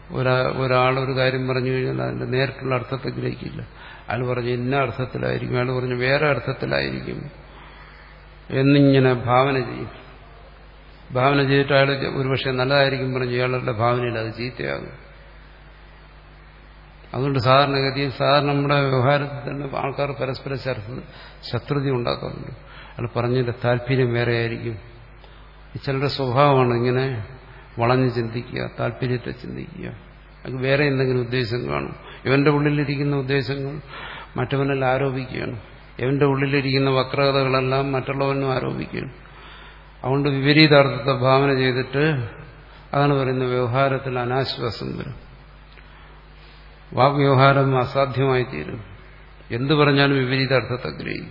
ഒരാ ഒരാൾ ഒരു കാര്യം പറഞ്ഞു കഴിഞ്ഞാൽ അതിന്റെ നേരിട്ടുള്ള അർത്ഥത്തെ ഗ്രഹിക്കില്ല അയാൾ പറഞ്ഞു ഇന്ന അർത്ഥത്തിലായിരിക്കും അയാൾ പറഞ്ഞു വേറെ അർത്ഥത്തിലായിരിക്കും എന്നിങ്ങനെ ഭാവന ചെയ്യും ഭാവന ചെയ്തിട്ട് അയാൾ ഒരുപക്ഷെ നല്ലതായിരിക്കും പറഞ്ഞു ഇയാളുടെ ഭാവനയിൽ അത് ചീത്തയാകും അതുകൊണ്ട് സാധാരണഗതിയിൽ സാധാരണ നമ്മുടെ വ്യവഹാരത്തിൽ തന്നെ ആൾക്കാർ പരസ്പര ശത്രുത ഉണ്ടാക്കാറുണ്ട് അയാൾ പറഞ്ഞതിന്റെ താല്പര്യം വേറെ ആയിരിക്കും ചിലരുടെ സ്വഭാവമാണ് ഇങ്ങനെ വളഞ്ഞ് ചിന്തിക്കുക താല്പര്യത്തെ ചിന്തിക്കുക അത് വേറെ എന്തെങ്കിലും ഉദ്ദേശം കാണും ഇവന്റെ ഉള്ളിലിരിക്കുന്ന ഉദ്ദേശങ്ങൾ മറ്റവനിൽ ആരോപിക്കുകയാണ് ഇവന്റെ ഉള്ളിലിരിക്കുന്ന വക്രതകളെല്ലാം മറ്റുള്ളവനും ആരോപിക്കുകയാണ് അതുകൊണ്ട് വിപരീതാർത്ഥത്തെ ഭാവന ചെയ്തിട്ട് അതാണ് പറയുന്നത് വ്യവഹാരത്തിൽ അനാശ്വാസം വരും വാഗ്വ്യവഹാരം അസാധ്യമായി തീരും എന്തു പറഞ്ഞാലും വിപരീത അർത്ഥത്തെ ഗ്രഹിക്കും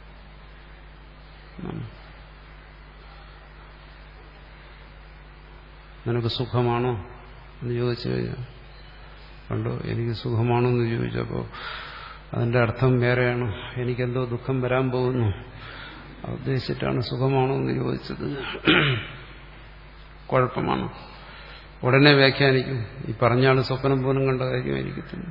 നിനക്ക് സുഖമാണോ എന്ന് ചോദിച്ചു കഴിഞ്ഞാൽ കണ്ടോ എനിക്ക് സുഖമാണോ എന്ന് ചോദിച്ചപ്പോൾ അതിന്റെ അർത്ഥം വേറെയാണ് എനിക്കെന്തോ ദുഃഖം വരാൻ പോകുന്നു ഉദ്ദേശിച്ചിട്ടാണ് സുഖമാണോ എന്ന് ചോദിച്ചത് കുഴപ്പമാണ് ഉടനെ വ്യാഖ്യാനിക്കും ഈ പറഞ്ഞാൾ സ്വപ്നം പോലും കണ്ട കാര്യമായിരിക്കത്തില്ല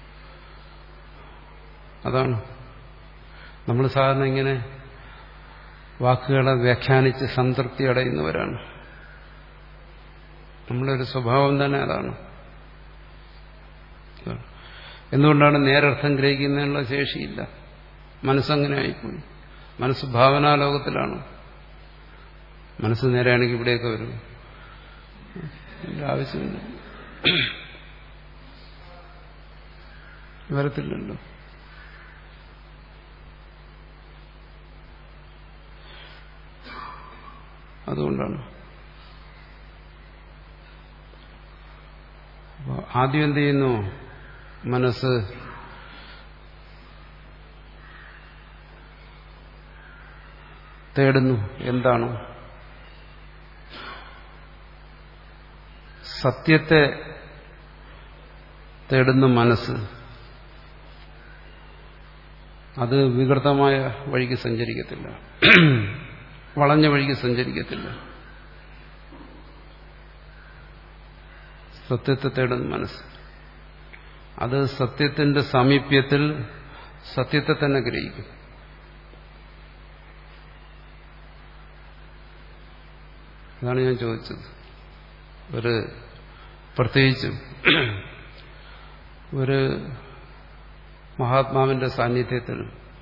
അതാണ് നമ്മൾ സാധാരണ ഇങ്ങനെ വാക്കുകളെ വ്യാഖ്യാനിച്ച് സംതൃപ്തി അടയുന്നവരാണ് നമ്മുടെ ഒരു സ്വഭാവം തന്നെ അതാണ് എന്തുകൊണ്ടാണ് നേരർത്ഥം ഗ്രഹിക്കുന്നതിനുള്ള ശേഷിയില്ല മനസ്സങ്ങനെ ആയിപ്പോയി മനസ്സ് ഭാവനാലോകത്തിലാണ് മനസ്സ് നേരെയാണെങ്കിൽ ഇവിടെയൊക്കെ വരും ആവശ്യമില്ല വരത്തില്ലല്ലോ അതുകൊണ്ടാണ് ആദ്യം എന്ത് ചെയ്യുന്നു മനസ്സ് തേടുന്നു എന്താണ് സത്യത്തെ തേടുന്ന മനസ്സ് അത് വികൃതമായ വഴിക്ക് സഞ്ചരിക്കത്തില്ല വളഞ്ഞ വഴിക്ക് സഞ്ചരിക്കത്തില്ല സത്യത്തെ തേടുന്ന മനസ്സ് അത് സത്യത്തിന്റെ സാമീപ്യത്തിൽ സത്യത്തെ തന്നെ ഗ്രഹിക്കും അതാണ് ഞാൻ ചോദിച്ചത് ഒരു പ്രത്യേകിച്ചും ഒരു മഹാത്മാവിന്റെ സാന്നിധ്യത്തിൽ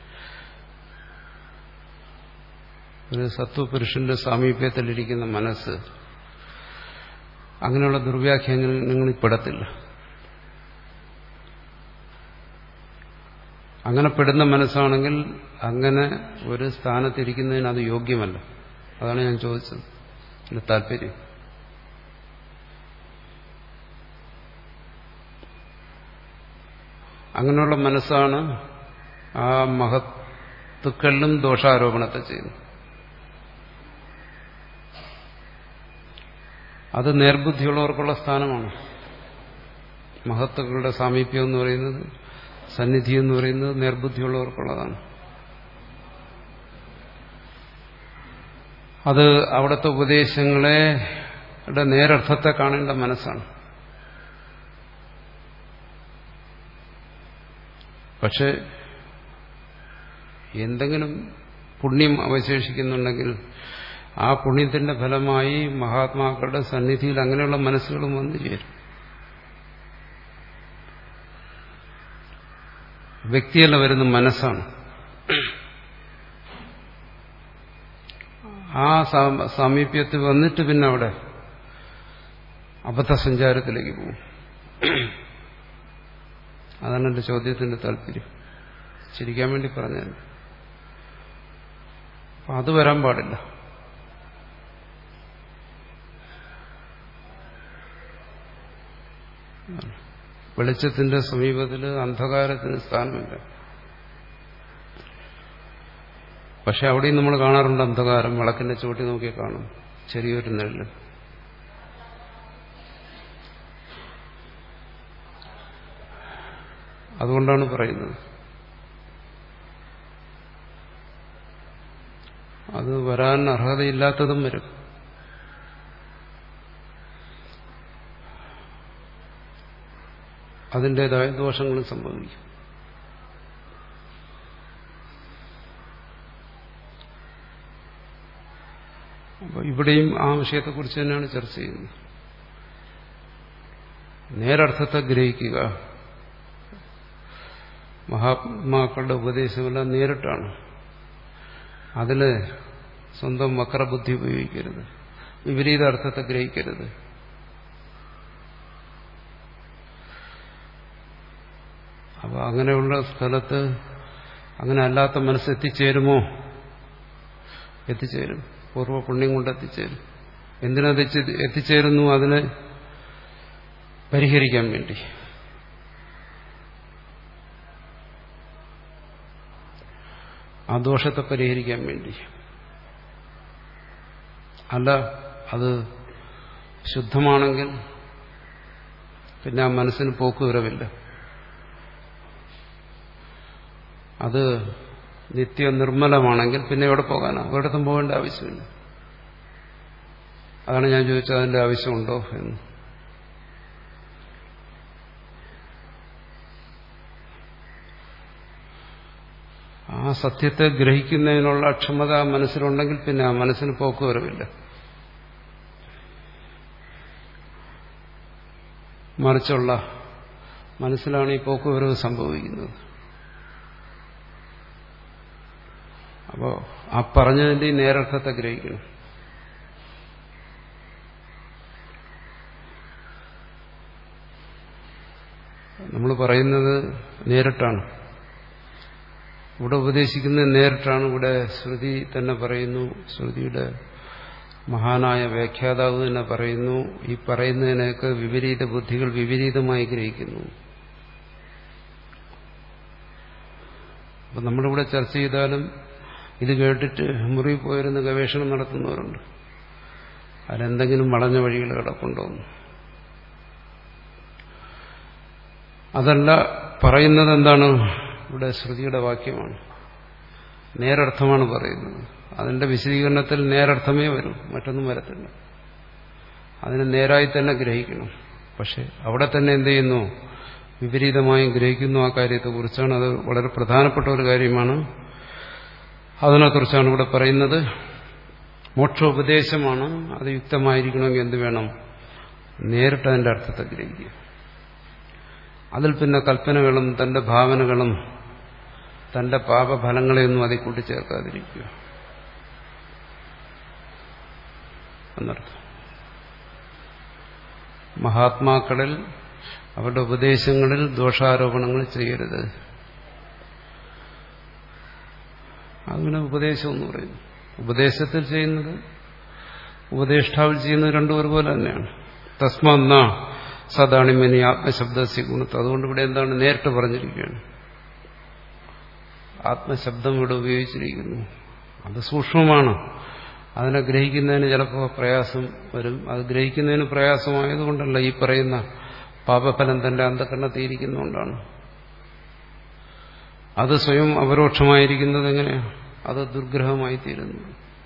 ഒരു സത്വപുരുഷന്റെ സാമീപ്യത്തിലിരിക്കുന്ന മനസ്സ് അങ്ങനെയുള്ള ദുർവ്യാഖ്യാനങ്ങളിൽ പെടത്തില്ല അങ്ങനെ പെടുന്ന മനസ്സാണെങ്കിൽ അങ്ങനെ ഒരു സ്ഥാനത്തിരിക്കുന്നതിന് അത് യോഗ്യമല്ല അതാണ് ഞാൻ ചോദിച്ചത് എന്റെ താല്പര്യം അങ്ങനെയുള്ള മനസ്സാണ് ആ മഹത്തുക്കളിലും ദോഷാരോപണത്തെ ചെയ്യുന്നത് അത് നേർബുദ്ധിയുള്ളവർക്കുള്ള സ്ഥാനമാണ് മഹത്തുക്കളുടെ സാമീപ്യം എന്ന് പറയുന്നത് സന്നിധി എന്ന് പറയുന്നത് നേർബുദ്ധിയുള്ളവർക്കുള്ളതാണ് അത് അവിടുത്തെ ഉപദേശങ്ങളെ നേരർത്ഥത്തെ കാണേണ്ട മനസ്സാണ് പക്ഷെ എന്തെങ്കിലും പുണ്യം അവശേഷിക്കുന്നുണ്ടെങ്കിൽ ആ പുണ്യത്തിന്റെ ഫലമായി മഹാത്മാക്കളുടെ സന്നിധിയിൽ അങ്ങനെയുള്ള മനസ്സുകളും വന്നു ചേരും വ്യക്തിയല്ല വരുന്ന മനസ്സാണ് ആ സാമീപ്യത്തിൽ വന്നിട്ട് പിന്നെ അവിടെ അബദ്ധസഞ്ചാരത്തിലേക്ക് പോകും അതാണ് എന്റെ ചോദ്യത്തിന്റെ താല്പര്യം ചിരിക്കാൻ വേണ്ടി പറഞ്ഞത് അത് വരാൻ പാടില്ല വെളിച്ചത്തിന്റെ സമീപത്തിൽ അന്ധകാരത്തിന് സ്ഥാനമില്ല പക്ഷെ അവിടെയും നമ്മൾ കാണാറുണ്ട് അന്ധകാരം വിളക്കിന്റെ ചുവട്ടി നോക്കി കാണും ചെറിയൊരു നെല്ല് അതുകൊണ്ടാണ് പറയുന്നത് അത് വരാൻ അർഹതയില്ലാത്തതും വരും അതിൻ്റെതായ ദോഷങ്ങളും സംഭവിക്കും അപ്പോൾ ഇവിടെയും ആ വിഷയത്തെക്കുറിച്ച് തന്നെയാണ് ചർച്ച ചെയ്യുന്നത് നേരർത്ഥത്തെ ഗ്രഹിക്കുക മഹാത്മാക്കളുടെ ഉപദേശമെല്ലാം നേരിട്ടാണ് അതിൽ സ്വന്തം വക്രബുദ്ധി ഉപയോഗിക്കരുത് വിപരീത അർത്ഥത്തെ ഗ്രഹിക്കരുത് അപ്പോൾ അങ്ങനെയുള്ള സ്ഥലത്ത് അങ്ങനെ അല്ലാത്ത മനസ്സെത്തിച്ചേരുമോ എത്തിച്ചേരും പൂർവ്വ പുണ്യം കൊണ്ട് എത്തിച്ചേരും എന്തിനത് എത്തിച്ചേരുന്നു അതിനെ പരിഹരിക്കാൻ വേണ്ടി ആ ദോഷത്തെ പരിഹരിക്കാൻ വേണ്ടി അല്ല അത് ശുദ്ധമാണെങ്കിൽ പിന്നെ ആ മനസ്സിന് പോക്കുവരവില്ല അത് നിത്യ നിർമ്മലമാണെങ്കിൽ പിന്നെ എവിടെ പോകാനാ ഒരിടത്തും പോകേണ്ട ആവശ്യമില്ല അതാണ് ഞാൻ ചോദിച്ചത് അതിന്റെ ആവശ്യമുണ്ടോ എന്ന് ആ സത്യത്തെ ഗ്രഹിക്കുന്നതിനുള്ള ക്ഷമത ആ മനസ്സിലുണ്ടെങ്കിൽ പിന്നെ ആ മനസ്സിന് പോക്കുവരവില്ല മറിച്ചുള്ള മനസ്സിലാണ് ഈ പോക്കുവരവ് സംഭവിക്കുന്നത് അപ്പോൾ ആ പറഞ്ഞതിന്റെ നേരർത്ഥത്തെ ഗ്രഹിക്കണം നമ്മൾ പറയുന്നത് നേരിട്ടാണ് ഇവിടെ ഉപദേശിക്കുന്നത് നേരിട്ടാണ് ഇവിടെ ശ്രുതി തന്നെ പറയുന്നു ശ്രുതിയുടെ മഹാനായ വ്യാഖ്യാതാവ് തന്നെ പറയുന്നു ഈ പറയുന്നതിനൊക്കെ വിപരീത ബുദ്ധികൾ വിപരീതമായി ഗ്രഹിക്കുന്നു അപ്പം നമ്മളിവിടെ ചർച്ച ചെയ്താലും ഇത് കേട്ടിട്ട് മുറി പോയിരുന്ന് ഗവേഷണം നടത്തുന്നവരുണ്ട് അതിലെന്തെങ്കിലും വളഞ്ഞ വഴികൾ കിടപ്പുണ്ടോന്ന് അതല്ല പറയുന്നത് എന്താണ് ഇവിടെ ശ്രുതിയുടെ വാക്യമാണ് നേരർത്ഥമാണ് പറയുന്നത് അതിന്റെ വിശദീകരണത്തിൽ നേരർത്ഥമേ വരൂ മറ്റൊന്നും വരത്തില്ല അതിനെ നേരായി തന്നെ ഗ്രഹിക്കണം പക്ഷെ അവിടെ തന്നെ എന്ത് ചെയ്യുന്നു വിപരീതമായും ഗ്രഹിക്കുന്നു ആ കാര്യത്തെക്കുറിച്ചാണ് അത് വളരെ പ്രധാനപ്പെട്ട ഒരു കാര്യമാണ് അതിനെക്കുറിച്ചാണ് ഇവിടെ പറയുന്നത് മോക്ഷോപദേശമാണ് അത് യുക്തമായിരിക്കണമെങ്കിൽ എന്ത് വേണം നേരിട്ട് അതിന്റെ അർത്ഥത്തെ ഗ്രഹിക്കുക അതിൽ പിന്നെ കൽപ്പനകളും തന്റെ ഭാവനകളും തന്റെ പാപഫലങ്ങളെയൊന്നും അതിൽ കൂട്ടിച്ചേർക്കാതിരിക്കുക എന്നർത്ഥം മഹാത്മാക്കളിൽ അവരുടെ ഉപദേശങ്ങളിൽ ദോഷാരോപണങ്ങൾ ചെയ്യരുത് അതിന് ഉപദേശം എന്ന് പറയുന്നു ഉപദേശത്തിൽ ചെയ്യുന്നത് ഉപദേഷ്ടാവിൽ ചെയ്യുന്നത് രണ്ടും ഒരുപോലെ തന്നെയാണ് തസ്മന്ന സദാണിമനി ആത്മശബ്ദസ്യ ഗുണത്ത് അതുകൊണ്ട് ഇവിടെ എന്താണ് നേരിട്ട് പറഞ്ഞിരിക്കുകയാണ് ആത്മശബ്ദം ഇവിടെ ഉപയോഗിച്ചിരിക്കുന്നു അത് സൂക്ഷ്മമാണ് അതിനെ ഗ്രഹിക്കുന്നതിന് ചിലപ്പോൾ പ്രയാസം വരും അത് ഗ്രഹിക്കുന്നതിന് പ്രയാസമായതുകൊണ്ടല്ല ഈ പറയുന്ന പാപഫലം തന്റെ അന്ധകരണത്തിയിരിക്കുന്നതുകൊണ്ടാണ് അത് സ്വയം അപരോക്ഷമായിരിക്കുന്നത് എങ്ങനെയാണ് അത് ദുർഗ്രഹമായി തീരുന്നു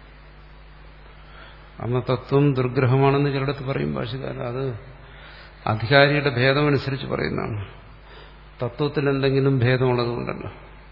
അമ്മതത്വം ദുർഗ്രഹമാണെന്ന് ചിലടത്ത് പറയും ഭാഷകാരൻ അത് അധികാരിയുടെ ഭേദമനുസരിച്ച് പറയുന്നതാണ് തത്വത്തിൽ എന്തെങ്കിലും ഭേദമുള്ളതുകൊണ്ടല്ല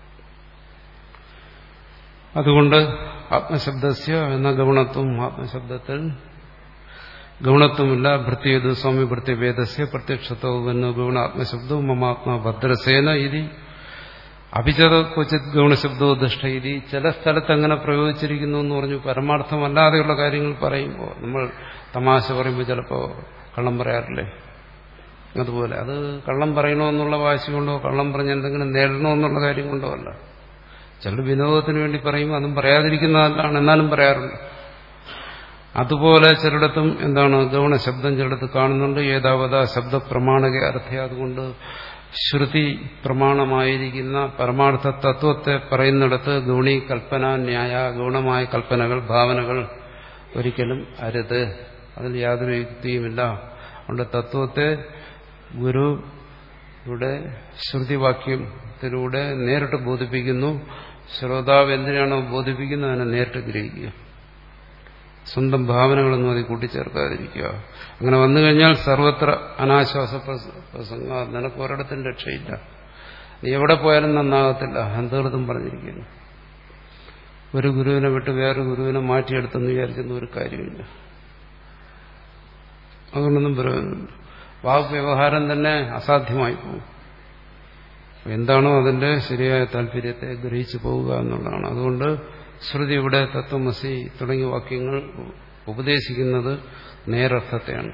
അതുകൊണ്ട് ആത്മശബ്ദസ്യ എന്ന ഗൗണത്വം ആത്മശബ്ദത്തിൽ ഗൗണത്വമില്ല ഭൃത്യേതു സ്വാമി ഭൃത്യവേദസ്യ പ്രത്യക്ഷത്വം എന്ന ഗൗണ ആത്മശബ്ദവും മമാത്മാ ഭദ്രസേന ഇതി അഭിചത ക്വചിത് ഗൗണശബ്ദോ ദുഷ്ട ഇതി ചില സ്ഥലത്ത് അങ്ങനെ പ്രയോഗിച്ചിരിക്കുന്നു എന്ന് പറഞ്ഞു പരമാർത്ഥമല്ലാതെയുള്ള കാര്യങ്ങൾ പറയുമ്പോൾ നമ്മൾ തമാശ പറയുമ്പോൾ ചിലപ്പോൾ കള്ളം പറയാറില്ലേ അതുപോലെ അത് കള്ളം പറയണമെന്നുള്ള വാശി കൊണ്ടോ കള്ളം പറഞ്ഞ് എന്തെങ്കിലും നേടണമെന്നുള്ള കാര്യം കൊണ്ടോ അല്ല ചിലർ വിനോദത്തിന് വേണ്ടി പറയും അതും പറയാതിരിക്കുന്നതല്ലാണ് എന്നാലും പറയാറുണ്ട് അതുപോലെ ചിലയിടത്തും എന്താണ് ഗൗണശബ്ദം ചിലയിടത്ത് കാണുന്നുണ്ട് ഏതാവത ശബ്ദ പ്രമാണക അർത്ഥ അതുകൊണ്ട് ശ്രുതി പ്രമാണമായിരിക്കുന്ന പരമാർത്ഥ തത്വത്തെ പറയുന്നിടത്ത് ഗുണി കൽപ്പന ന്യായ ഗുണമായ കൽപ്പനകൾ ഭാവനകൾ ഒരിക്കലും അരുത് അതിൽ യാതൊരു യുക്തിയുമില്ല അതുകൊണ്ട് തത്വത്തെ ഗുരു ഇവിടെ ശ്രുതിവാക്യത്തിലൂടെ നേരിട്ട് ബോധിപ്പിക്കുന്നു ശ്രോതാവ് എന്തിനാണോ ബോധിപ്പിക്കുന്നത് അതിനെ നേരിട്ട് ഗ്രഹിക്കുക സ്വന്തം ഭാവനകളൊന്നും അതിൽ കൂട്ടിച്ചേർക്കാതിരിക്കുക അങ്ങനെ വന്നു കഴിഞ്ഞാൽ സർവത്ര അനാശ്വാസ പ്രസംഗ നിനക്ക് ഒരിടത്തും രക്ഷയില്ല നീ എവിടെ പോയാലും നന്നാകത്തില്ല അന്തകൃതം പറഞ്ഞിരിക്കുന്നു ഒരു ഗുരുവിനെ വിട്ട് വേറെ ഗുരുവിനെ മാറ്റിയെടുത്തെന്ന് വിചാരിക്കുന്ന ഒരു കാര്യമില്ല അതുകൊണ്ടൊന്നും പ്രയോജനമില്ല വാക് വ്യവഹാരം തന്നെ അസാധ്യമായി പോകും എന്താണോ അതിന്റെ ശരിയായ താല്പര്യത്തെ ഗ്രഹിച്ചു പോവുക എന്നുള്ളതാണ് അതുകൊണ്ട് ശ്രുതി ഇവിടെ തത്വമസി തുടങ്ങിയ വാക്യങ്ങൾ ഉപദേശിക്കുന്നത് നേരർത്ഥത്തെയാണ്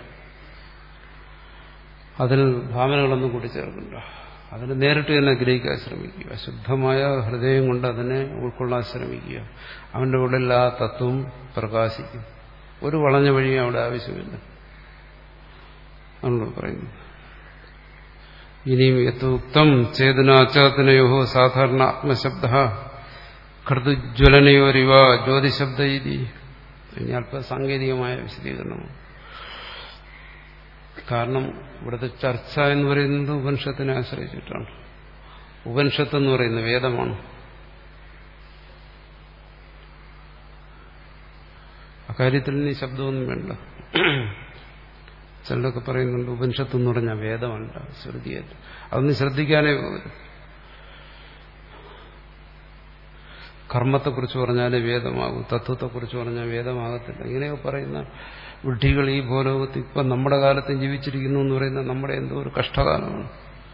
അതിൽ ഭാവനകളൊന്നും കൂട്ടിച്ചേർക്കണ്ട അതിന് നേരിട്ട് തന്നെ ഗ്രഹിക്കാൻ ശ്രമിക്കുക ശുദ്ധമായ ഹൃദയം കൊണ്ട് അതിനെ ഉൾക്കൊള്ളാൻ ശ്രമിക്കുക അവന്റെ ഉള്ളിൽ ആ തത്വം പ്രകാശിക്കും ഒരു വളഞ്ഞ വഴിയും അവിടെ ആവശ്യമില്ല നമ്മൾ പറയുന്നു ഇനിയും യഥോക്തം ചേതനാച്ചാതനയോ സാധാരണ ആത്മശബ്ദ കൃതുജ്വലനയോരിവ ജ്യോതിശബ്ദ ഇതി ഇനി അല്പ സാങ്കേതികമായ വിശദീകരണമാണ് കാരണം ഇവിടുത്തെ ചർച്ച എന്ന് പറയുന്നത് ഉപനിഷത്തിനെ ആശ്രയിച്ചിട്ടാണ് ഉപനിഷത്ത് എന്ന് പറയുന്നത് വേദമാണ് അക്കാര്യത്തിൽ ഇനി ശബ്ദമൊന്നും വേണ്ട ചിലരൊക്കെ പറയുന്നുണ്ട് ഉപനിഷത്ത് എന്ന് പറഞ്ഞാൽ വേദമല്ല ശ്രുതിയല്ല അതൊന്നും ശ്രദ്ധിക്കാനേ പോകരുത് കർമ്മത്തെക്കുറിച്ച് പറഞ്ഞാലേ വേദമാകും തത്വത്തെക്കുറിച്ച് പറഞ്ഞാൽ വേദമാകത്തില്ല ഇങ്ങനെയൊക്കെ പറയുന്ന വിഡ്ഢികൾ ഈ ഭൂലോകത്ത് ഇപ്പം നമ്മുടെ കാലത്ത് ജീവിച്ചിരിക്കുന്നു എന്ന് പറയുന്നത് നമ്മുടെ എന്തോ ഒരു കഷ്ടകാലമാണ്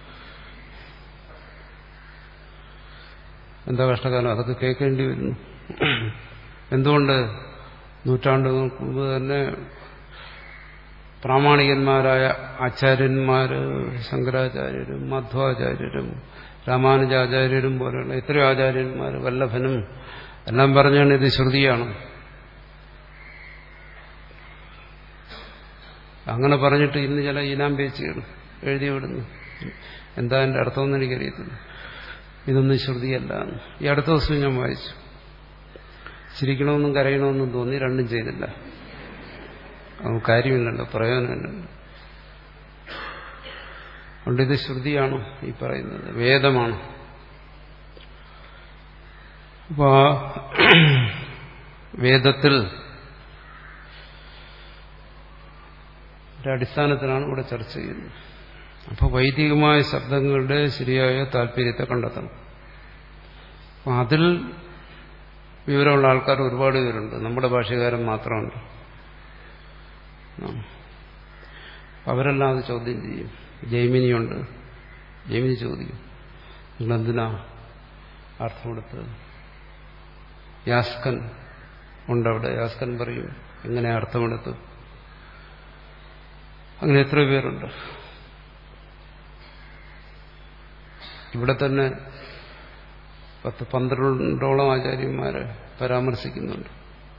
എന്താ കഷ്ടകാലം അതൊക്കെ കേൾക്കേണ്ടി വരുന്നു എന്തുകൊണ്ട് നൂറ്റാണ്ടുകൾക്ക് മുമ്പ് തന്നെ പ്രാമാണികന്മാരായ ആചാര്യന്മാര് ശങ്കരാചാര്യരും മധ്വാചാര്യരും രാമാനുജാചാര്യരും പോലെയുള്ള എത്രയോ ആചാര്യന്മാർ വല്ലഭനും എല്ലാം പറഞ്ഞാണ് ഇത് ശ്രുതിയാണ് അങ്ങനെ പറഞ്ഞിട്ട് ഇന്ന് ചില ഈനാം പേച്ചുകൾ എഴുതി വിടുന്നു എന്താ എൻ്റെ അർത്ഥമൊന്നും എനിക്കറിയത്തില്ല ഇതൊന്നും ശ്രുതിയല്ല ഈ അടുത്ത ദിവസം ഞാൻ വായിച്ചു ചിരിക്കണമെന്നും കരയണമെന്നും തോന്നി രണ്ടും ചെയ്തില്ല അത് കാര്യമില്ലല്ലോ പ്രയോജനമില്ലല്ലോ അതുകൊണ്ട് ഇത് ശ്രുതിയാണ് ഈ പറയുന്നത് വേദമാണ് അപ്പോ വേദത്തിൽ അടിസ്ഥാനത്തിലാണ് ഇവിടെ ചർച്ച ചെയ്യുന്നത് അപ്പോൾ വൈദികമായ ശബ്ദങ്ങളുടെ ശരിയായ താല്പര്യത്തെ കണ്ടെത്തണം അപ്പം അതിൽ വിവരമുള്ള ആൾക്കാർ ഒരുപാട് പേരുണ്ട് നമ്മുടെ ഭാഷകാരൻ മാത്രമുണ്ട് അവരെല്ലാം അത് ചോദ്യം ചെയ്യും ജൈമിനിയുണ്ട് ജൈമിനി ചോദിക്കും നിങ്ങളെന്തിനാ അർത്ഥമെടുത്ത് യാസ്കൻ ഉണ്ടവിടെ യാസ്കൻ പറയും എങ്ങനെ അർത്ഥമെടുത്തു അങ്ങനെ എത്ര പേരുണ്ട് ഇവിടെ തന്നെ പത്ത് പന്ത്രണ്ടോളം ആചാര്യന്മാരെ പരാമർശിക്കുന്നുണ്ട്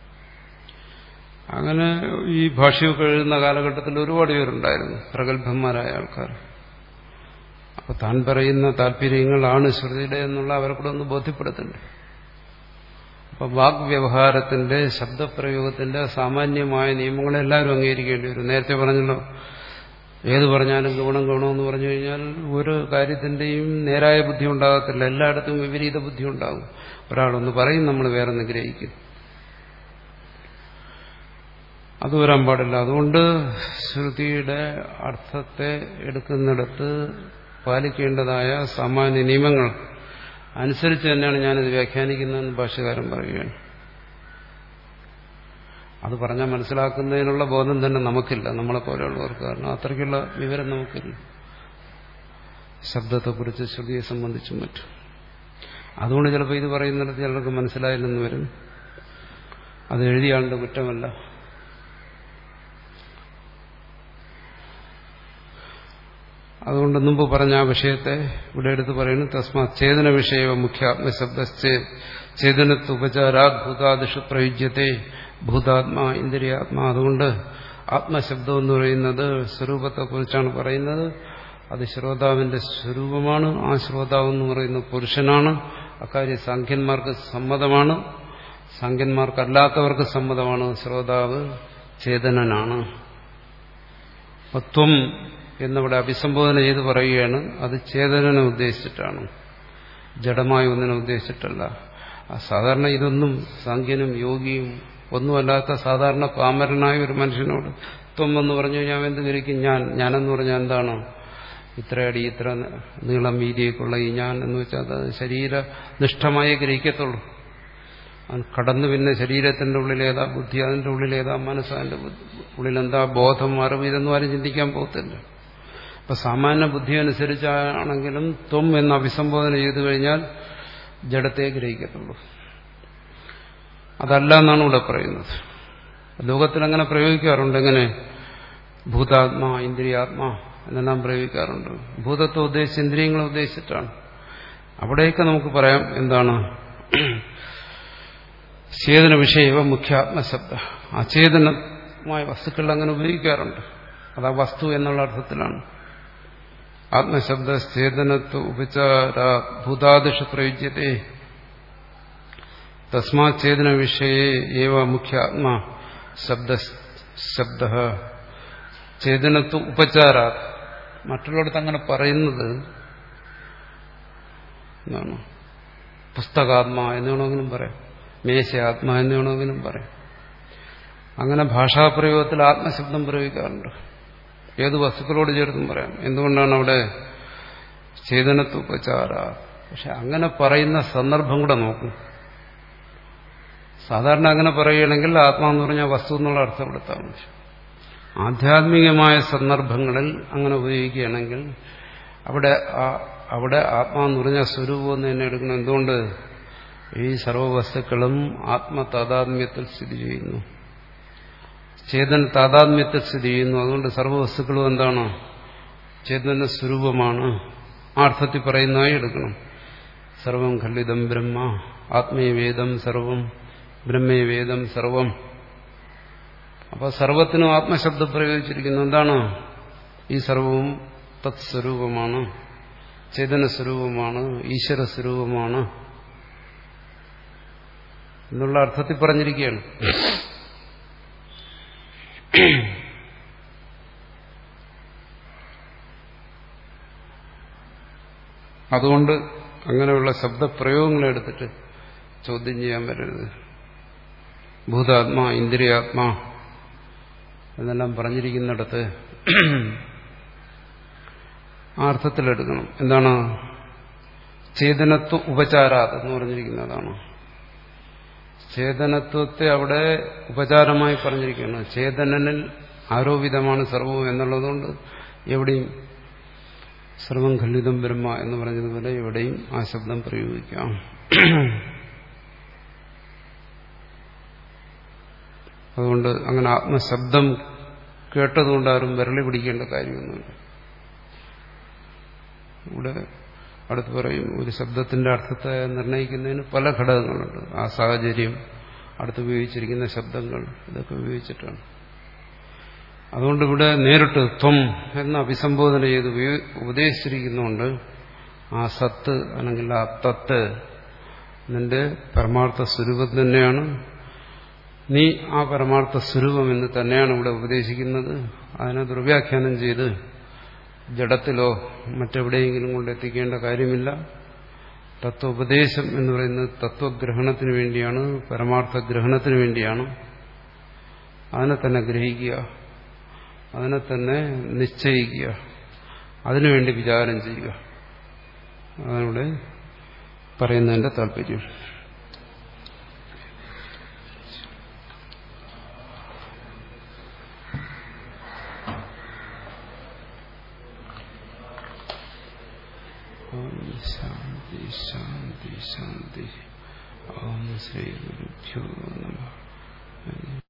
അങ്ങനെ ഈ ഭാഷയൊക്കെ എഴുതുന്ന കാലഘട്ടത്തിൽ ഒരുപാട് പേരുണ്ടായിരുന്നു പ്രഗത്ഭന്മാരായ ആൾക്കാർ അപ്പൊ താൻ പറയുന്ന താല്പര്യങ്ങളാണ് ശ്രുതിയുടെ എന്നുള്ള അവരെ കൂടെ ഒന്ന് ബോധ്യപ്പെടുത്തണ്ടേ അപ്പൊ വാഗ്വ്യവഹാരത്തിന്റെ ശബ്ദപ്രയോഗത്തിന്റെ സാമാന്യമായ നിയമങ്ങളെ എല്ലാവരും അംഗീകരിക്കേണ്ടി വരും നേരത്തെ പറഞ്ഞല്ലോ ഏത് പറഞ്ഞാലും ഗുണം ഗുണമെന്ന് പറഞ്ഞു കഴിഞ്ഞാൽ ഒരു കാര്യത്തിന്റെയും നേരായ ബുദ്ധി ഉണ്ടാകത്തില്ല എല്ലായിടത്തും വിപരീത ബുദ്ധി ഉണ്ടാകും ഒരാളൊന്ന് പറയും നമ്മൾ വേറൊന്ന് ഗ്രഹിക്കും അത് വരാൻ പാടില്ല അതുകൊണ്ട് ശ്രുതിയുടെ അർത്ഥത്തെ എടുക്കുന്നിടത്ത് പാലിക്കേണ്ടതായ സാമാന്യ നിയമങ്ങൾ അനുസരിച്ച് തന്നെയാണ് ഞാനിത് വ്യാഖ്യാനിക്കുന്നതെന്ന് ഭാഷകാരൻ പറയുകയാണ് അത് പറഞ്ഞാൽ മനസ്സിലാക്കുന്നതിനുള്ള ബോധം തന്നെ നമുക്കില്ല നമ്മളെ പോലെയുള്ളവർക്ക് കാരണം അത്രയ്ക്കുള്ള വിവരം നമുക്കില്ല ശബ്ദത്തെക്കുറിച്ച് ശ്രുതിയെ സംബന്ധിച്ചും മറ്റും അതുകൊണ്ട് ചിലപ്പോൾ ഇത് പറയുന്നിടത്ത് ചിലർക്ക് മനസ്സിലായില്ലെന്ന് വരും അത് എഴുതിയാളുടെ കുറ്റമല്ല അതുകൊണ്ട് മുമ്പ് പറഞ്ഞ ആ വിഷയത്തെ ഇവിടെ എടുത്ത് പറയുന്നു തസ്മാ ചേതന വിഷയ മുഖ്യാത്മശബ്ദ ചേതനത്ത് ഉപചാരാത് ഭൂതാദിഷു പ്രയുജ്യത്തെ ഭൂതാത്മാ ഇന്ദ്രിയാത്മാ അതുകൊണ്ട് ആത്മശബ്ദം എന്ന് പറയുന്നത് സ്വരൂപത്തെക്കുറിച്ചാണ് പറയുന്നത് അത് ശ്രോതാവിന്റെ സ്വരൂപമാണ് ആ ശ്രോതാവ് എന്ന് പറയുന്ന പുരുഷനാണ് അക്കാര്യം സാഖ്യന്മാർക്ക് സമ്മതമാണ് സാഖ്യന്മാർക്കല്ലാത്തവർക്ക് സമ്മതമാണ് ശ്രോതാവ് ചേതനനാണ് ത്വം എന്നവിടെ അഭിസംബോധന ചെയ്ത് പറയുകയാണ് അത് ചേതനനെ ഉദ്ദേശിച്ചിട്ടാണ് ജഡമായ ഒന്നിനെ ഉദ്ദേശിച്ചിട്ടല്ല സാധാരണ ഇതൊന്നും സാഖ്യനും യോഗിയും ഒന്നുമല്ലാത്ത സാധാരണ പാമരനായ ഒരു മനുഷ്യനോട് ത്വം എന്ന് പറഞ്ഞു കഴിഞ്ഞാൽ എന്ത് ഗ്രഹിക്കും ഞാൻ ഞാനെന്ന് പറഞ്ഞാൽ എന്താണ് ഇത്ര അടി ഇത്ര നീളം വീതിയൊക്കെയുള്ള ഈ ഞാൻ എന്ന് വെച്ചാൽ അത് ശരീരനിഷ്ഠമായി ഗ്രഹിക്കത്തുള്ളൂ അത് കടന്നു പിന്നെ ശരീരത്തിന്റെ ഉള്ളിലേതാ ബുദ്ധി അതിന്റെ ഉള്ളിലേതാ മനസ്സ് അതിന്റെ ഉള്ളിലെന്താ ബോധം അറിവ് ഇതൊന്നും ആരും ചിന്തിക്കാൻ പോകത്തില്ല അപ്പൊ സാമാന്യ ബുദ്ധി അനുസരിച്ചാണെങ്കിലും ത്വം എന്ന് അഭിസംബോധന ചെയ്തു കഴിഞ്ഞാൽ ജഡത്തെ ഗ്രഹിക്കത്തുള്ളൂ അതല്ല എന്നാണ് ഇവിടെ പറയുന്നത് ലോകത്തിൽ അങ്ങനെ പ്രയോഗിക്കാറുണ്ട് എങ്ങനെ ഭൂതാത്മാ ഇന്ദ്രിയാത്മാ എന്നെല്ലാം പ്രയോഗിക്കാറുണ്ട് ഭൂതത്വം ഉദ്ദേശിച്ച് ഇന്ദ്രിയങ്ങളെ ഉദ്ദേശിച്ചിട്ടാണ് അവിടെയൊക്കെ നമുക്ക് പറയാം എന്താണ് ചേതന വിഷയവ മുഖ്യാത്മശബ്ദ അചേതനമായ വസ്തുക്കൾ അങ്ങനെ ഉപയോഗിക്കാറുണ്ട് അത് ആ വസ്തു എന്നുള്ള അർത്ഥത്തിലാണ് ആത്മശബ്ദ ചേതനത്വ ഉപചാര ഭൂതാദിഷ പ്രയുജ്യത്തെ തസ്മാ ചേതന വിഷയേ ഏവ മുഖ്യാത്മാ ശബ്ദ ശബ്ദ ചേതനത്വ ഉപചാര മറ്റുള്ളിടത്ത് അങ്ങനെ പറയുന്നത് എന്താണ് പുസ്തകാത്മാ എന്ന് വേണമെങ്കിലും പറയാം മേശയാത്മാ എന്ന് വേണമെങ്കിലും പറയാം അങ്ങനെ ഭാഷാപ്രയോഗത്തിൽ ആത്മശബ്ദം പ്രയോഗിക്കാറുണ്ട് ഏത് വസ്തുക്കളോട് ചേർത്തും പറയാം എന്തുകൊണ്ടാണ് അവിടെ ചേതനത്വപചാര പക്ഷെ അങ്ങനെ പറയുന്ന സന്ദർഭം കൂടെ നോക്കും സാധാരണ അങ്ങനെ പറയുകയാണെങ്കിൽ ആത്മാന്ന് പറഞ്ഞാൽ വസ്തു എന്നുള്ള അർത്ഥം കൊടുത്താൽ മതി ആധ്യാത്മികമായ സന്ദർഭങ്ങളിൽ അങ്ങനെ ഉപയോഗിക്കുകയാണെങ്കിൽ അവിടെ അവിടെ ആത്മാന്ന് പറഞ്ഞ സ്വരൂപം എന്ന് തന്നെ എടുക്കണം എന്തുകൊണ്ട് ഈ സർവവസ്തുക്കളും ആത്മതാതാത്മ്യത്തിൽ സ്ഥിതി ചെയ്യുന്നു ചേതന താതാത്മ്യത്തിൽ സ്ഥിതി ചെയ്യുന്നു അതുകൊണ്ട് സർവവസ്തുക്കളും എന്താണ് ചേതന സ്വരൂപമാണ് ആ അർത്ഥത്തിൽ പറയുന്നതായി എടുക്കണം സർവം ഖണ്ഡിതം ബ്രഹ്മ ആത്മീയവേദം സർവം ബ്രഹ്മേവേദം സർവം അപ്പൊ സർവത്തിനും ആത്മശബ്ദം പ്രയോഗിച്ചിരിക്കുന്നു എന്താണ് ഈ സർവവും തത്സ്വരൂപമാണ് ചേതന സ്വരൂപമാണ് ഈശ്വര സ്വരൂപമാണ് എന്നുള്ള അർത്ഥത്തിൽ പറഞ്ഞിരിക്കുകയാണ് അതുകൊണ്ട് അങ്ങനെയുള്ള ശബ്ദപ്രയോഗങ്ങൾ എടുത്തിട്ട് ചോദ്യം ചെയ്യാൻ വരരുത് ഭൂതാത്മാ ഇന്ദ്രിയാത്മാ എന്നെല്ലാം പറഞ്ഞിരിക്കുന്നിടത്ത് ആ അർത്ഥത്തിലെടുക്കണം എന്താണ് ചേതനത്വ ഉപചാരാത് എന്ന് പറഞ്ഞിരിക്കുന്നതാണ് ചേതനത്വത്തെ അവിടെ ഉപചാരമായി പറഞ്ഞിരിക്കുകയാണ് ചേതനനിൽ ആരോപിതമാണ് സർവവും എന്നുള്ളതുകൊണ്ട് എവിടെയും സർവം ഖണ്ഡിതം ബ്രഹ്മ എന്ന് പറഞ്ഞതുപോലെ എവിടെയും ആ ശബ്ദം പ്രയോഗിക്കാം അതുകൊണ്ട് അങ്ങനെ ആത്മശബ്ദം കേട്ടതുകൊണ്ട് ആരും വിരളി പിടിക്കേണ്ട കാര്യമൊന്നുമില്ല ഇവിടെ അടുത്ത് പറയും ഒരു ശബ്ദത്തിന്റെ അർത്ഥത്തെ നിർണ്ണയിക്കുന്നതിന് പല ഘടകങ്ങളുണ്ട് ആ സാഹചര്യം അടുത്ത് ഉപയോഗിച്ചിരിക്കുന്ന ശബ്ദങ്ങൾ ഇതൊക്കെ ഉപയോഗിച്ചിട്ടാണ് അതുകൊണ്ട് ഇവിടെ നേരിട്ട് ത്വം എന്ന അഭിസംബോധന ചെയ്ത് ഉപദേശിച്ചിരിക്കുന്നുണ്ട് ആ സത്ത് അല്ലെങ്കിൽ ആ തത്ത് നിന്റെ പരമാർത്ഥ സ്വരൂപം തന്നെയാണ് നീ ആ പരമാർത്ഥ സ്വരൂപം എന്ന് തന്നെയാണ് ഇവിടെ ഉപദേശിക്കുന്നത് അതിനെ ദുർവ്യാഖ്യാനം ചെയ്ത് ജഡത്തിലോ മറ്റെവിടെയെങ്കിലും കൊണ്ടെത്തിക്കേണ്ട കാര്യമില്ല തത്വോപദേശം എന്ന് പറയുന്നത് തത്വഗ്രഹണത്തിന് വേണ്ടിയാണ് പരമാർത്ഥ ഗ്രഹണത്തിന് വേണ്ടിയാണ് അതിനെ തന്നെ ഗ്രഹിക്കുക അതിനെ തന്നെ നിശ്ചയിക്കുക അതിനുവേണ്ടി വിചാരം ചെയ്യുക അതിവിടെ പറയുന്നതിന്റെ താല്പര്യം ശാന്തി ശാന്തി ശാന്തി ഓം ശ്രീ ഗുരുഭ്യോ നമ